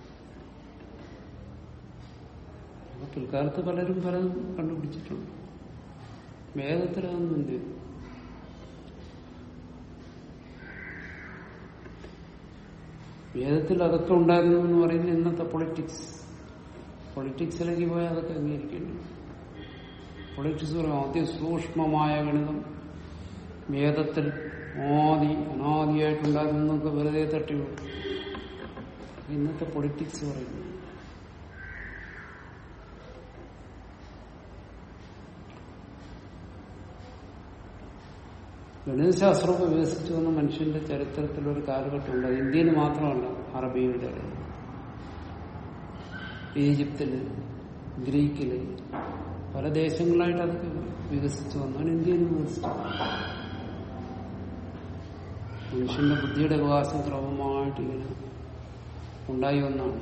അപ്പൊ പിൽക്കാലത്ത് പലരും പലതും കണ്ടുപിടിച്ചിട്ടുണ്ട് വേദത്തിലതൊന്നും ഇല്ല വേദത്തിൽ അതൊക്കെ ഉണ്ടായിരുന്നു എന്ന് പറയുന്നത് ഇന്നത്തെ പൊളിറ്റിക്സ് പൊളിറ്റിക്സിലേക്ക് പോയാൽ അതൊക്കെ അംഗീകരിക്കേണ്ടി വരും. പൊളിറ്റിക്സ് പറയും അതിസൂക്ഷ്മമായ ഗണിതം വേദത്തിൽ ആദി അനാദിയായിട്ടുണ്ടായിരുന്നൊക്കെ വെറുതെ തട്ടി വിടും. ഇന്നത്തെ പൊളിറ്റിക്സ് പറയുന്നു ഗണിതശാസ്ത്രമൊക്കെ വികസിച്ചു വന്ന മനുഷ്യന്റെ ചരിത്രത്തിലൊരു കാലഘട്ടമുണ്ട് അത് ഇന്ത്യയിൽ മാത്രമല്ല അറബിയുടെ ഇടയിൽ. ഈജിപ്തില് ഗ്രീക്കില് പല ദേശങ്ങളിലായിട്ട് അതൊക്കെ വികസിച്ചു വന്നാണ് ഇന്ത്യയിൽ വികസിച്ചു മനുഷ്യന്റെ ബുദ്ധിയുടെ വികാസം ക്രമമായിട്ട് ഇങ്ങനെ ഉണ്ടായി വന്നാണ്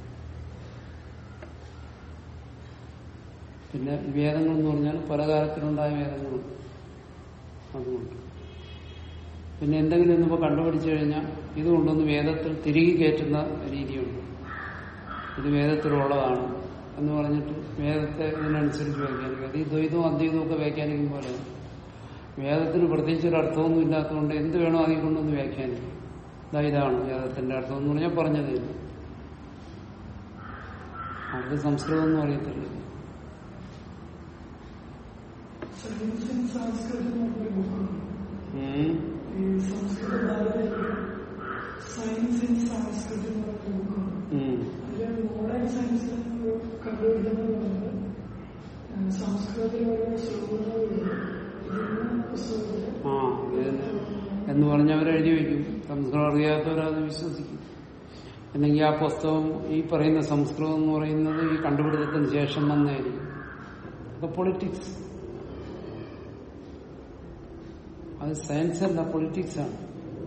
പിന്നെ വേദങ്ങൾ എന്ന് പറഞ്ഞാൽ പല കാലത്തിലുണ്ടായ വേദങ്ങളുണ്ട് അതുകൊണ്ട് പിന്നെ എന്തെങ്കിലും ഇന്നിപ്പോ കണ്ടുപിടിച്ചു കഴിഞ്ഞാൽ ഇത് കൊണ്ടൊന്ന് വേദത്തിൽ തിരികെ കയറ്റുന്ന രീതിയുണ്ട് ഇത് വേദത്തിലുള്ളതാണ് എന്ന് പറഞ്ഞിട്ട് വേദത്തെ ഇതിനനുസരിച്ച് വ്യാഖ്യാനിക്കും അത് ഈ ദ്വൈതവും അദ്വൈതവും ഒക്കെ വ്യാഖ്യാനിക്കും പോലെ വേദത്തിന് പ്രത്യേകിച്ച് ഒരു അർത്ഥമൊന്നും ഇല്ലാത്തതുകൊണ്ട് എന്ത് വേണോ അതിൽ കൊണ്ടൊന്ന് വ്യാഖ്യാനിക്കും ഇതാ ഇതാണ് വേദത്തിന്റെ അർത്ഥം എന്ന് പറഞ്ഞാൽ പറഞ്ഞതേ ഇല്ല. അവർക്ക് സംസ്കൃതം ഒന്നും അറിയത്തില്ല സയൻസ് ഇൻ സംസ്കൃതം എന്ന് പറഞ്ഞ ബുക്കുണ്ട് ഉം. ഈ സംസ്കൃത ഭാരതത്തിൽ സയൻസ് ഇൻ സംസ്കൃതം എന്ന് പറഞ്ഞ ബുക്കുണ്ട് ഉം. അതിലെ മോഡേൺ സയൻസ് കണ്ടുപിടിക്കുന്നത് പറഞ്ഞത് ഏഹ് സംസ്കൃതത്തിലുള്ള ശ്ലോകങ്ങളുണ്ട് ഇതിന് പുസ്തകത്തില് ആ ഇതിന് എന്ന് പറഞ്ഞവർ എഴുതി വയ്ക്കും സംസ്കൃതം അറിയാത്തവരത് വിശ്വസിക്കും അല്ലെങ്കിൽ ആ പുസ്തകം ഈ പറയുന്ന സംസ്കൃതം എന്ന് പറയുന്നത് ഈ കണ്ടുപിടുത്തത്തിന് ശേഷം വന്നായിരിക്കും അപ്പൊ പൊളിറ്റിക്സ് അത് സയൻസ് അല്ല പൊളിറ്റിക്സ് ആണ്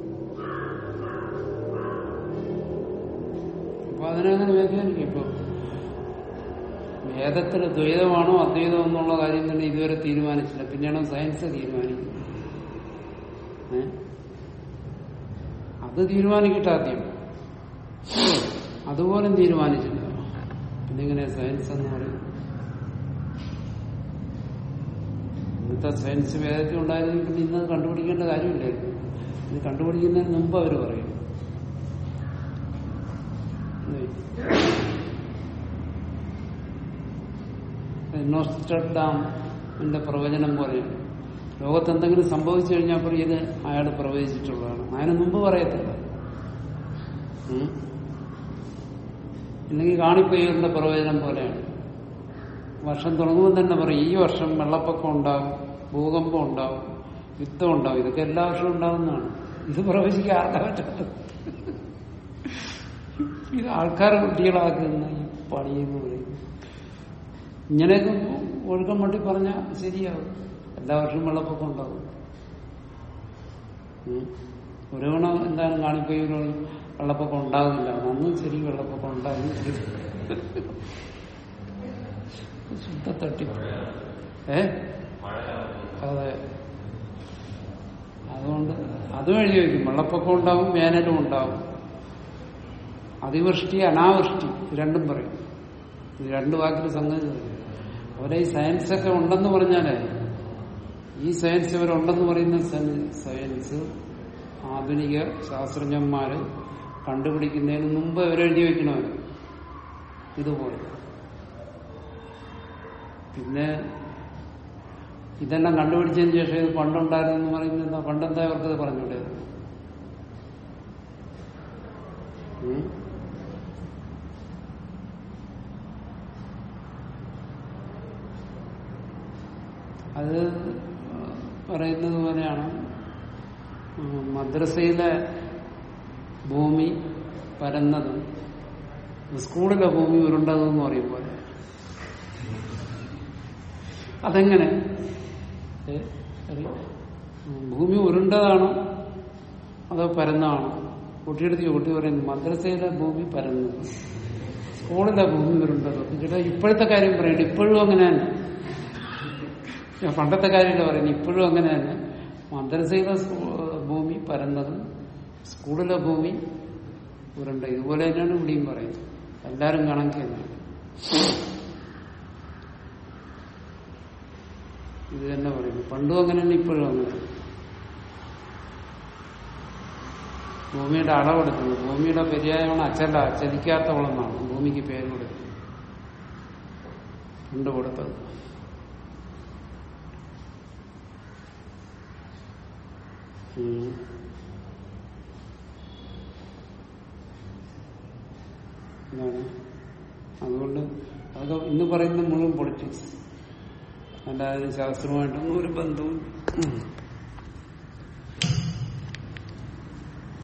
അപ്പൊ അതിനങ്ങനെ വ്യാഖ്യാനിക്കും ഇപ്പൊ വേദത്തിൽ ദ്വൈതമാണോ അദ്വൈതം എന്നുള്ള കാര്യം തന്നെ ഇതുവരെ തീരുമാനിച്ചില്ല പിന്നെയാണ് സയൻസ് തീരുമാനിക്കുന്നത് ഏ? അത് തീരുമാനിക്കട്ടെ ആദ്യം അതുപോലും തീരുമാനിച്ചില്ല പിന്നെ ഇങ്ങനെ സയൻസ് എന്ന് പറയുന്നത് ഇന്നത്തെ സയൻസ് വേദത്തിൽ ഉണ്ടായിരുന്നെങ്കിൽ പിന്നെ ഇന്നത് കണ്ടുപിടിക്കേണ്ട കാര്യമില്ലായിരുന്നു ഇത് കണ്ടുപിടിക്കുന്നതിന് മുമ്പ് അവർ പറയും നോസ്റ്റർഡാമിന്റെ പ്രവചനം പോലെയാണ് ലോകത്ത് എന്തെങ്കിലും സംഭവിച്ചു കഴിഞ്ഞാൽ പറയും ഇത് അയാൾ പ്രവചിച്ചിട്ടുള്ളതാണ് അതിന് മുമ്പ് പറയത്തില്ല ഉം. ഇല്ലെങ്കിൽ കാണിപ്പയ്യറിന്റെ പ്രവചനം പോലെയാണ് വർഷം തുടങ്ങുമ്പോൾ തന്നെ പറയും ഈ വർഷം വെള്ളപ്പൊക്കം ഉണ്ടാവും ഭൂകമ്പം ഉണ്ടാവും യുദ്ധം ഉണ്ടാവും ഇതൊക്കെ എല്ലാ വർഷവും ഉണ്ടാവുന്നതാണ് ഇത് പ്രവചിക്കാൻ ആർക്കാ പറ്റത്തില്ല ഇത് ആൾക്കാരെ കുട്ടികളാക്കുന്ന ഈ പണിയെന്ന് പറയും ഇങ്ങനെയൊക്കെ ഒഴുക്കം വേണ്ടി പറഞ്ഞാൽ ശരിയാവും എല്ലാ വർഷവും വെള്ളപ്പൊക്കം ഉണ്ടാവും ഉം. ഒരു ഗുണം എന്താണ് കാണിപ്പോയി ഒരു വെള്ളപ്പൊക്കം ഉണ്ടാകുന്നില്ല അന്നും ശരി വെള്ളപ്പൊക്കം ഉണ്ടാകും ശരി ശുദ്ധ തട്ടിപ്പ് ഏ അതെ അതുകൊണ്ട് അതും എഴുതി വയ്ക്കും വെള്ളപ്പൊക്കം ഉണ്ടാവും വേനലും ഉണ്ടാവും അതിവൃഷ്ടി അനാവൃഷ്ടി ഇത് രണ്ടും പറയും ഇത് രണ്ട് വാക്കിൽ സംഗതി പറയും അതുപോലെ ഈ സയൻസ് ഒക്കെ ഉണ്ടെന്ന് പറഞ്ഞാലേ ഈ സയൻസ് ഇവരുണ്ടെന്ന് പറയുന്ന സയ- സയൻസ് ആധുനിക ശാസ്ത്രജ്ഞന്മാര് കണ്ടുപിടിക്കുന്നതിന് മുമ്പ് അവരെഴുതി വെക്കണമല്ലോ ഇതുപോലെ പിന്നെ ഇതെല്ലാം കണ്ടുപിടിച്ചതിന് ശേഷം ഇത് പണ്ടുണ്ടായിരുന്നെന്ന് പറയുന്നത് എന്താ പണ്ടെന്താ അവർക്കത് പറഞ്ഞൂടെ ഉം? അത് പറയുന്നത് പോലെയാണ് ഉം, മദ്രസയിലെ ഭൂമി പരന്നതും സ്കൂളിലെ ഭൂമി ഉരുണ്ടതും എന്ന് പറയും പോലെ അതെങ്ങനെ ഏ? അറിയോ? ഉം, ഭൂമി ഉരുണ്ടതാണോ അതോ പരന്നതാണോ കുട്ടിയെടുത്ത് കുട്ടി പറയുന്നു മദ്രസയിലെ ഭൂമി പരന്നത് സ്കൂളിലെ ഭൂമി ഉരുണ്ടത് ചേട്ടാ ഇപ്പോഴത്തെ കാര്യം പറയണ്ട ഇപ്പോഴും അങ്ങനെ തന്നെ ഞാൻ പണ്ടത്തെ കാര്യമല്ല പറയുന്നത് ഇപ്പോഴും അങ്ങനെ തന്നെ മദ്രസയിലെ സ്കൂ- ഭൂമി പരന്നത് സ്കൂളിലെ ഭൂമി ഉരുണ്ട ഇതുപോലെ തന്നെയാണ് ഇവിടെയും പറയുന്നത് എല്ലാരും കണക്ക് തന്നെയാണ് ഇത് തന്നെ പറയുന്നു പണ്ടും അങ്ങനെ തന്നെ ഇപ്പോഴും അങ്ങനെ ഭൂമിയുടെ അളവെടുക്കുന്നു ഭൂമിയുടെ പര്യായമാണ് അച്ചല്ല ചലിക്കാത്തവളെന്നാണ് ഭൂമിക്ക് പേര് കൊടുക്കുന്നത് പണ്ട് കൊടുത്തത് ഉം. എന്താണ് അതുകൊണ്ട് അതൊക്കെ ഇന്ന് പറയുന്ന മുഴുവൻ പൊളിറ്റിക്സ് അല്ലാതെ ശാസ്ത്രമായിട്ടൊന്നും ഒരു ബന്ധവും